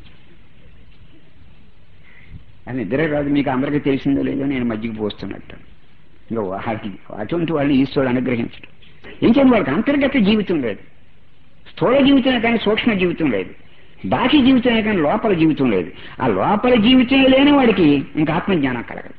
అది నిద్ర రాదు మీకు అందరికీ తెలిసిందో లేదో నేను మధ్యకి పోస్తున్నట్టు ఇంకా వాళ్ళకి అటువంటి వాళ్ళని ఈశ్వరుడు అనుగ్రహించడం ఏం చేయండి వాళ్ళకి అంతర్గత జీవితం లేదు స్థూల జీవితమే కానీ సూక్ష్మ జీవితం లేదు బాహ్య జీవితమే కానీ లోపల జీవితం లేదు ఆ లోపల జీవితం లేని వాడికి ఇంకా ఆత్మజ్ఞానం కలగదు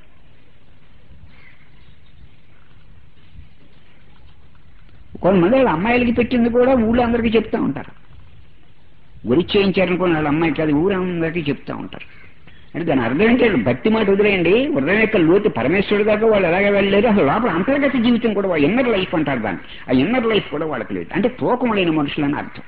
కొంతమంది వాళ్ళ అమ్మాయిలకి పెట్టింది కూడా ఊళ్ళో అందరికీ చెప్తా ఉంటారు గురి చేయించారనుకోండి వాళ్ళ అమ్మాయికి అది ఊరందరికీ చెప్తా ఉంటారు అంటే దాని అర్థం ఏంటి భక్తి మాట వదిలేయండి హృదయం యొక్క లోతు పరమేశ్వరుడు దాకా వాళ్ళు ఎలాగ వెళ్ళలేరు అసలు లోపల అంతర్గత జీవితం కూడా వాళ్ళ ఇన్నర్ లైఫ్ అంటారు దాన్ని ఆ ఇన్నర్ లైఫ్ కూడా వాళ్ళకి లేదు అంటే తూకం లేని మనుషులని అర్థం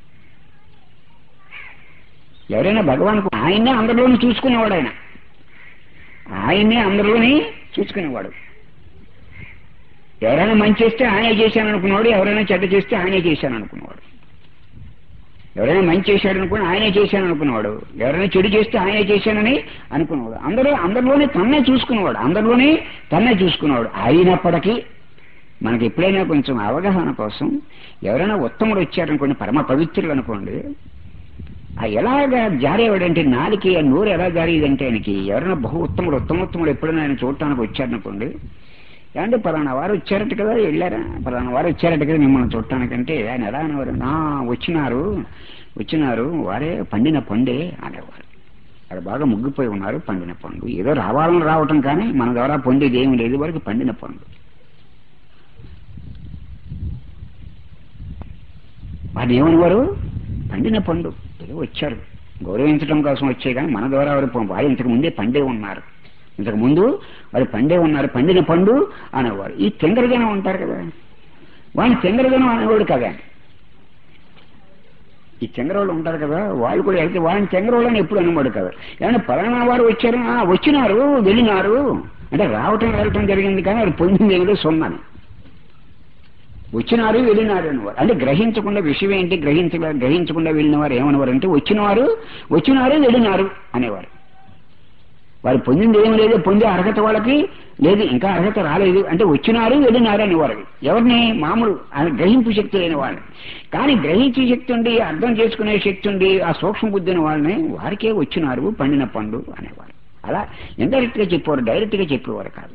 ఎవరైనా భగవాన్ ఆయన్నే అందరిలోని చూసుకునేవాడు ఆయన ఆయన్నే అందరిలోని చూసుకునేవాడు ఎవరైనా మంచి చేస్తే ఆయనే చేశాను అనుకున్నాడు ఎవరైనా చెడ్డ చేస్తే ఆయనే చేశాను అనుకున్నవాడు ఎవరైనా మంచి చేశాడు అనుకుని ఆయనే చేశాను అనుకున్నవాడు ఎవరైనా చెడు చేస్తే ఆయనే చేశానని అనుకున్నవాడు అందరూ అందరిలోనే తన్నే చూసుకునేవాడు అందరిలోనే తన్నే చూసుకునేవాడు అయినప్పటికీ మనకి ఎప్పుడైనా కొంచెం అవగాహన కోసం ఎవరైనా ఉత్తముడు వచ్చారనుకోండి పరమ పవిత్రులు అనుకోండి ఆ ఎలాగా జారేవాడంటే నాలికి ఆ నోరు ఎలా జారేదంటే ఆయనకి ఎవరైనా బహు ఉత్తముడు ఉత్తమోత్తముడు ఎప్పుడైనా ఆయన చూడటానికి వచ్చారనుకోండి ఏమంటే పలానా వారు వచ్చారట కదా వెళ్ళారా పలానా వారు వచ్చారట కదా మిమ్మల్ని చూడటానికంటే ఆయన ఎలా అనేవారు నా వచ్చినారు వచ్చినారు వారే పండిన పండే అనేవారు అది బాగా ముగ్గిపోయి ఉన్నారు పండిన పండు ఏదో రావాలని రావటం కానీ మన ద్వారా పొందేది ఏమి లేదు వరకు పండిన పండు వాడిని ఏమనేవారు పండిన పండు ఏదో వచ్చారు గౌరవించడం కోసం వచ్చే కానీ మన ద్వారా వారు పం- వారు ఇంతకు ముందే పండే ఉన్నారు ఇంతకు ముందు వారు పండే ఉన్నారు పండిన పండు అనేవారు ఈ తెంగరజనం ఉంటారు కదా వాడిని తెంగరజనం అనేవాడు కదా ఈ చెంగరోళ్ళు ఉంటారు కదా వాళ్ళు కూడా వెళ్తే వాళ్ళని చెంగరోళ్ళని ఎప్పుడు అనమాడు కదా ఏమన్నా పలానా వారు వచ్చారు ఆ, వచ్చినారు వెళ్ళినారు అంటే రావటం వెళ్ళటం జరిగింది కానీ వారు పొందింది ఏమిటో సొన్నాను వచ్చినారు వెళ్ళినారు అనేవారు అంటే గ్రహించకుండా విషయం ఏంటి గ్రహించ గ్రహించకుండా వెళ్ళిన వారు ఏమనేవారు అంటే వచ్చినవారు వచ్చినారు వెళ్ళినారు అనేవారు వారు పొందింది ఏమి లేదు పొందే అర్హత వాళ్ళకి లేదు ఇంకా అర్హత రాలేదు అంటే వచ్చినారు వెళ్ళినారు అనేవారు ఎవరిని మామూలు ఆ గ్రహింపు శక్తి లేని వాళ్ళని కానీ గ్రహించే శక్తి ఉండి అర్థం చేసుకునే శక్తి ఉండి ఆ సూక్ష్మ బుద్ధి ఉన్న వాళ్ళని వారికే వచ్చినారు పండిన పండు అనేవారు అలా ఇండైరెక్ట్ గా చెప్పేవారు డైరెక్ట్ గా చెప్పేవారు కాదు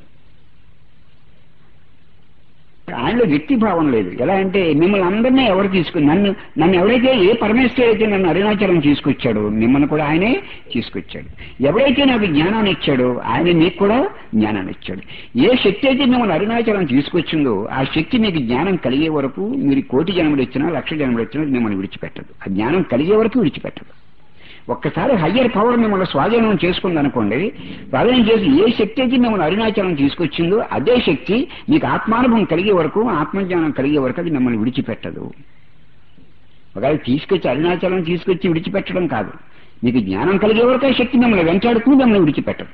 ఆయనలో వ్యక్తి భావం లేదు ఎలా అంటే మిమ్మల్ని అందరినీ ఎవరు తీసుకుని నన్ను నన్ను ఎవరైతే ఏ పరమేశ్వరుడు అయితే నన్ను అరుణాచలం తీసుకొచ్చాడో మిమ్మల్ని కూడా ఆయనే తీసుకొచ్చాడు ఎవరైతే నాకు జ్ఞానాన్ని ఇచ్చాడో ఆయన మీకు కూడా జ్ఞానాన్ని ఇచ్చాడు ఏ శక్తి అయితే మిమ్మల్ని అరుణాచలం తీసుకొచ్చిందో ఆ శక్తి మీకు జ్ఞానం కలిగే వరకు మీరు కోటి జన్మలు ఇచ్చినా లక్ష జన్మలు ఇచ్చినా మిమ్మల్ని విడిచిపెట్టదు ఆ జ్ఞానం కలిగే వరకు విడిచిపెట్టదు ఒక్కసారి హయ్యర్ పవర్ మిమ్మల్ని స్వాధీనం చేసుకుంది అనుకోండి స్వాధీనం చేసి ఏ శక్తి అయితే మిమ్మల్ని అరుణాచలం తీసుకొచ్చిందో అదే శక్తి మీకు ఆత్మానుభవం కలిగే వరకు ఆత్మజ్ఞానం కలిగే వరకు అది మిమ్మల్ని విడిచిపెట్టదు ఒకవేళ తీసుకొచ్చి అరుణాచలం తీసుకొచ్చి విడిచిపెట్టడం కాదు మీకు జ్ఞానం కలిగే వరకు ఆ శక్తి మిమ్మల్ని వెంటాడుతూ మిమ్మల్ని విడిచిపెట్టదు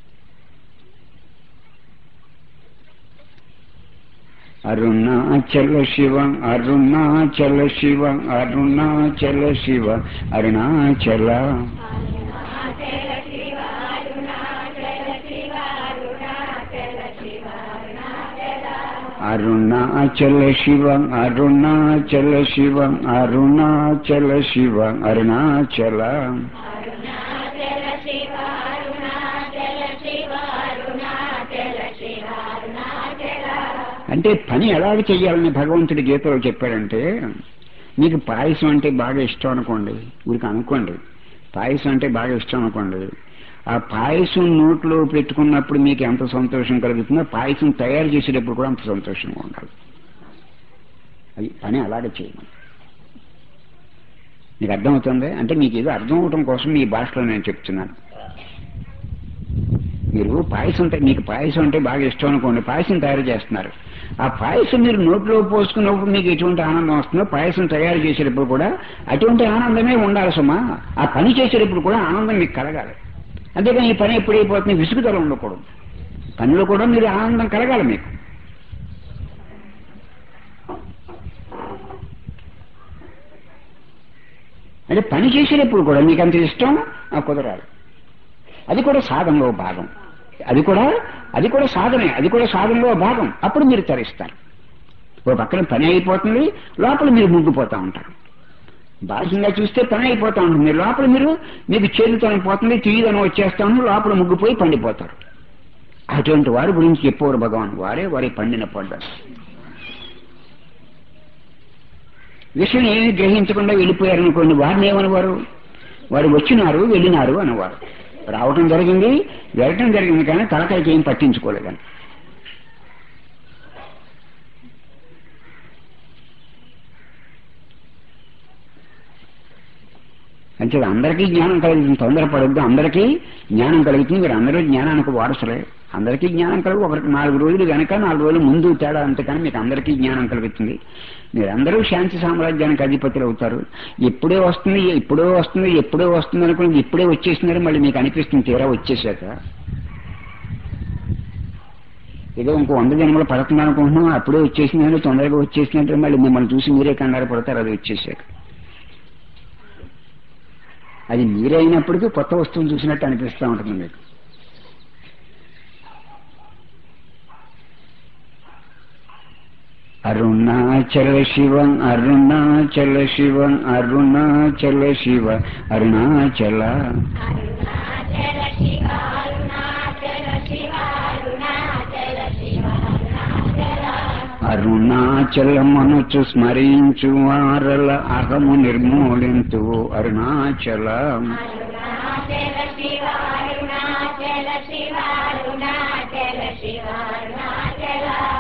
అరుణాచల శివ అరుణాచల శివ అరుణాచల శివ అరుణాచల అరుణాచల శివ అరుణాచల శివ అరుణాచల శివ అరుణాచల అంటే పని ఎలాగ చెయ్యాలని భగవంతుడి గీతలో చెప్పాడంటే మీకు పాయసం అంటే బాగా ఇష్టం అనుకోండి ఊరికి అనుకోండి పాయసం అంటే బాగా ఇష్టం అనుకోండి ఆ పాయసం నోట్లో పెట్టుకున్నప్పుడు మీకు ఎంత సంతోషం కలుగుతుందో పాయసం తయారు చేసేటప్పుడు కూడా అంత సంతోషంగా ఉండాలి అది పని అలాగే చేయమని మీకు అర్థమవుతుంది అంటే మీకు ఏదో అర్థం అవటం కోసం మీ భాషలో నేను చెప్తున్నాను మీరు పాయసం అంటే మీకు పాయసం అంటే బాగా ఇష్టం అనుకోండి పాయసం తయారు చేస్తున్నారు ఆ పాయసం మీరు నోట్లో పోసుకున్నప్పుడు మీకు ఎటువంటి ఆనందం వస్తుందో పాయసం తయారు చేసేటప్పుడు కూడా అటువంటి ఆనందమే ఉండాలి సుమా ఆ పని చేసేటప్పుడు కూడా ఆనందం మీకు కలగాలి అంతేకాని ఈ పని ఎప్పుడైపోతుంది విసుగుదల ఉండకూడదు పనిలో కూడా మీరు ఆనందం కలగాలి మీకు అంటే పని చేసేటప్పుడు కూడా మీకు అంత ఇష్టం ఆ కుదరాలి అది కూడా సాధనలో భాగం అది కూడా అది కూడా సాధనే అది కూడా సాధనలో భాగం అప్పుడు మీరు తరిస్తారు ఓ పక్కన పని అయిపోతుంది లోపల మీరు ముగ్గిపోతా ఉంటారు బాహ్యంగా చూస్తే పని అయిపోతా ఉంటుంది మీరు లోపల మీరు మీకు చేదుతనం పోతుంది తీయదనం వచ్చేస్తాను లోపల ముగ్గిపోయి పండిపోతారు అటువంటి వారి గురించి చెప్పేవారు భగవాన్ వారే వారి పండిన పడ్డారు విషయం ఏమి గ్రహించకుండా వెళ్ళిపోయారనుకోండి వారిని ఏమనేవారు వారు వచ్చినారు వెళ్ళినారు అనేవారు రావటం జరిగింది వెళ్ళటం జరిగింది కానీ తలకాయకి ఏం పట్టించుకోలేదని అంటే అందరికీ జ్ఞానం కలుగుతుంది తొందరపడద్దు అందరికీ జ్ఞానం కలుగుతుంది మీరు అందరూ జ్ఞానానికి వారసులే అందరికీ జ్ఞానం కలుగు ఒకరికి నాలుగు రోజులు వెనక నాలుగు రోజులు ముందు తేడా అంతకని మీకు అందరికీ జ్ఞానం కలుగుతుంది మీరందరూ శాంతి సామ్రాజ్యానికి అధిపతులు అవుతారు ఎప్పుడే వస్తుంది ఎప్పుడో వస్తుంది ఎప్పుడో వస్తుంది అనుకుని ఇప్పుడే వచ్చేసిందని మళ్ళీ మీకు అనిపిస్తుంది తీరా వచ్చేసాక ఏదో ఇంకో వంద జన్మలు పడుతుంది అనుకుంటున్నాం అప్పుడే వచ్చేసిందని తొందరగా వచ్చేసినట్టు మళ్ళీ మిమ్మల్ని చూసి మీరే కంగారు పడతారు అది వచ్చేసాక అది మీరే అయినప్పటికీ కొత్త వస్తువును చూసినట్టు అనిపిస్తూ ఉంటుంది మీకు అరుణాచల శివ అరుణాచల శివ అరుణాచల శివ అరుణాచల అరుణాచలమనుచు స్మరించు వారల అహము నిర్మూలించు అరుణాచల అరుణాచల శివ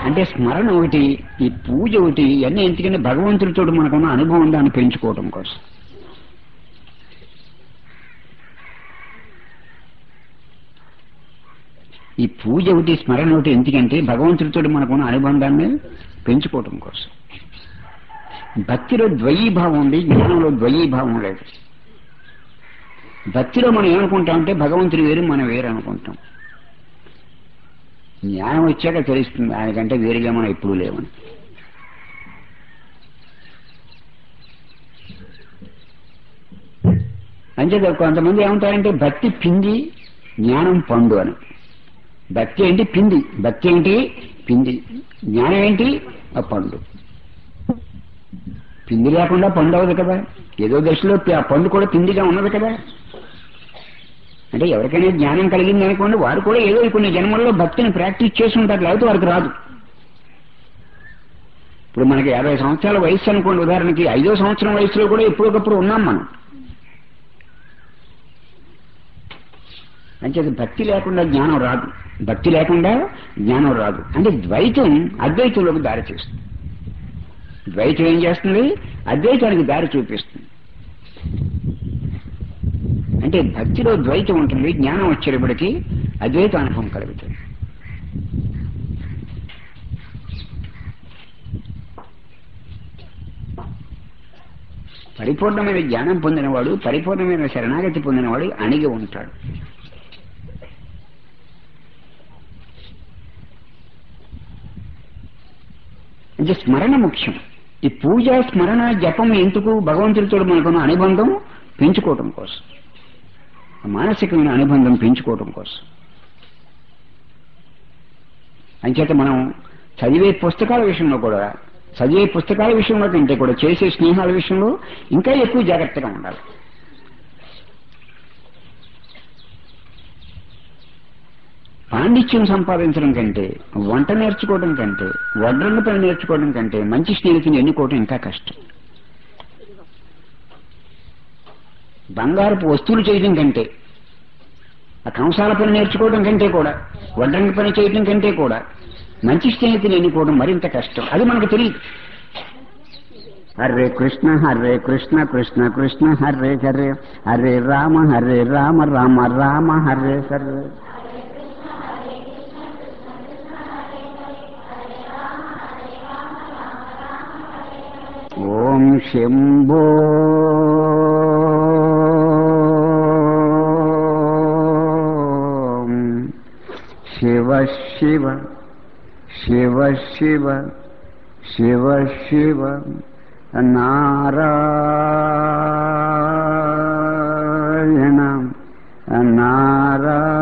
అంటే స్మరణ ఒకటి ఈ పూజ ఒకటి ఇవన్నీ ఎందుకంటే భగవంతుడితో మనకున్న అనుభవం దాన్ని పెంచుకోవడం కోసం ఈ పూజ ఒకటి స్మరణ ఒకటి ఎందుకంటే భగవంతుడితో మనకున్న అనుబంధాన్ని పెంచుకోవటం కోసం భక్తిలో ద్వయీభావం ఉంది జ్ఞానంలో ద్వయీభావం లేదు భక్తిలో మనం ఏమనుకుంటామంటే భగవంతుడు వేరు మనం వేరు అనుకుంటాం జ్ఞానం వచ్చాక తెలుస్తుంది ఆయనకంటే వేరుగా మనం ఎప్పుడూ లేవని అంచేత కొంతమంది ఏమంటారంటే భక్తి పిండి జ్ఞానం పండు అని భక్తి ఏంటి పిండి భక్తి ఏంటి పిండి జ్ఞానం ఏంటి ఆ పండు పిండి లేకుండా పండు అవ్వదు కదా ఏదో దశలో ఆ పండు కూడా పిండిగా ఉన్నది కదా అంటే ఎవరికైనా జ్ఞానం కలిగింది అనుకోండి వారు కూడా ఏదో కొన్ని జన్మల్లో భక్తిని ప్రాక్టీస్ చేసి ఉంటారు లేకపోతే వారికి రాదు ఇప్పుడు మనకి యాభై సంవత్సరాల వయసు అనుకోండి ఉదాహరణకి ఐదో సంవత్సరం వయసులో కూడా ఎప్పుడొకప్పుడు ఉన్నాం మనం అంటే భక్తి లేకుండా జ్ఞానం రాదు భక్తి లేకుండా జ్ఞానం రాదు అంటే ద్వైతం అద్వైతంలోకి దారి చేస్తుంది ద్వైతం ఏం చేస్తుంది అద్వైతానికి దారి చూపిస్తుంది అంటే భక్తిలో ద్వైతం ఉంటుంది జ్ఞానం వచ్చేటప్పటికి అద్వైత అనుభవం కలుగుతుంది పరిపూర్ణమైన జ్ఞానం పొందినవాడు పరిపూర్ణమైన శరణాగతి పొందినవాడు అణిగి ఉంటాడు అంటే స్మరణ ముఖ్యం ఈ పూజ స్మరణ జపం ఎందుకు భగవంతుడితో మనకున్న అనుబంధం పెంచుకోవటం కోసం మానసికమైన అనుబంధం పెంచుకోవటం కోసం అంచేత మనం చదివే పుస్తకాల విషయంలో కూడా చదివే పుస్తకాల విషయంలో కంటే కూడా చేసే స్నేహాల విషయంలో ఇంకా ఎక్కువ జాగ్రత్తగా ఉండాలి పాండిత్యం సంపాదించడం కంటే వంట నేర్చుకోవడం కంటే వడ్రంగ పని నేర్చుకోవడం కంటే మంచి స్నేహితుని ఎన్నుకోవడం ఇంకా కష్టం బంగారపు వస్తువులు చేయడం కంటే ఆ కంసాల పని నేర్చుకోవడం కంటే కూడా వడ్రంగ పని చేయడం కంటే కూడా మంచి స్నేహితులు ఎన్నుకోవడం మరింత కష్టం అది మనకు తెలియదు హరే కృష్ణ హరే కృష్ణ కృష్ణ కృష్ణ హరే హరే హరే రామ హరే రామ రామ రామ హరే హరే ఓం శంభో శివ శివ శివ శివ శివ శివ నారాయణ నారాయణ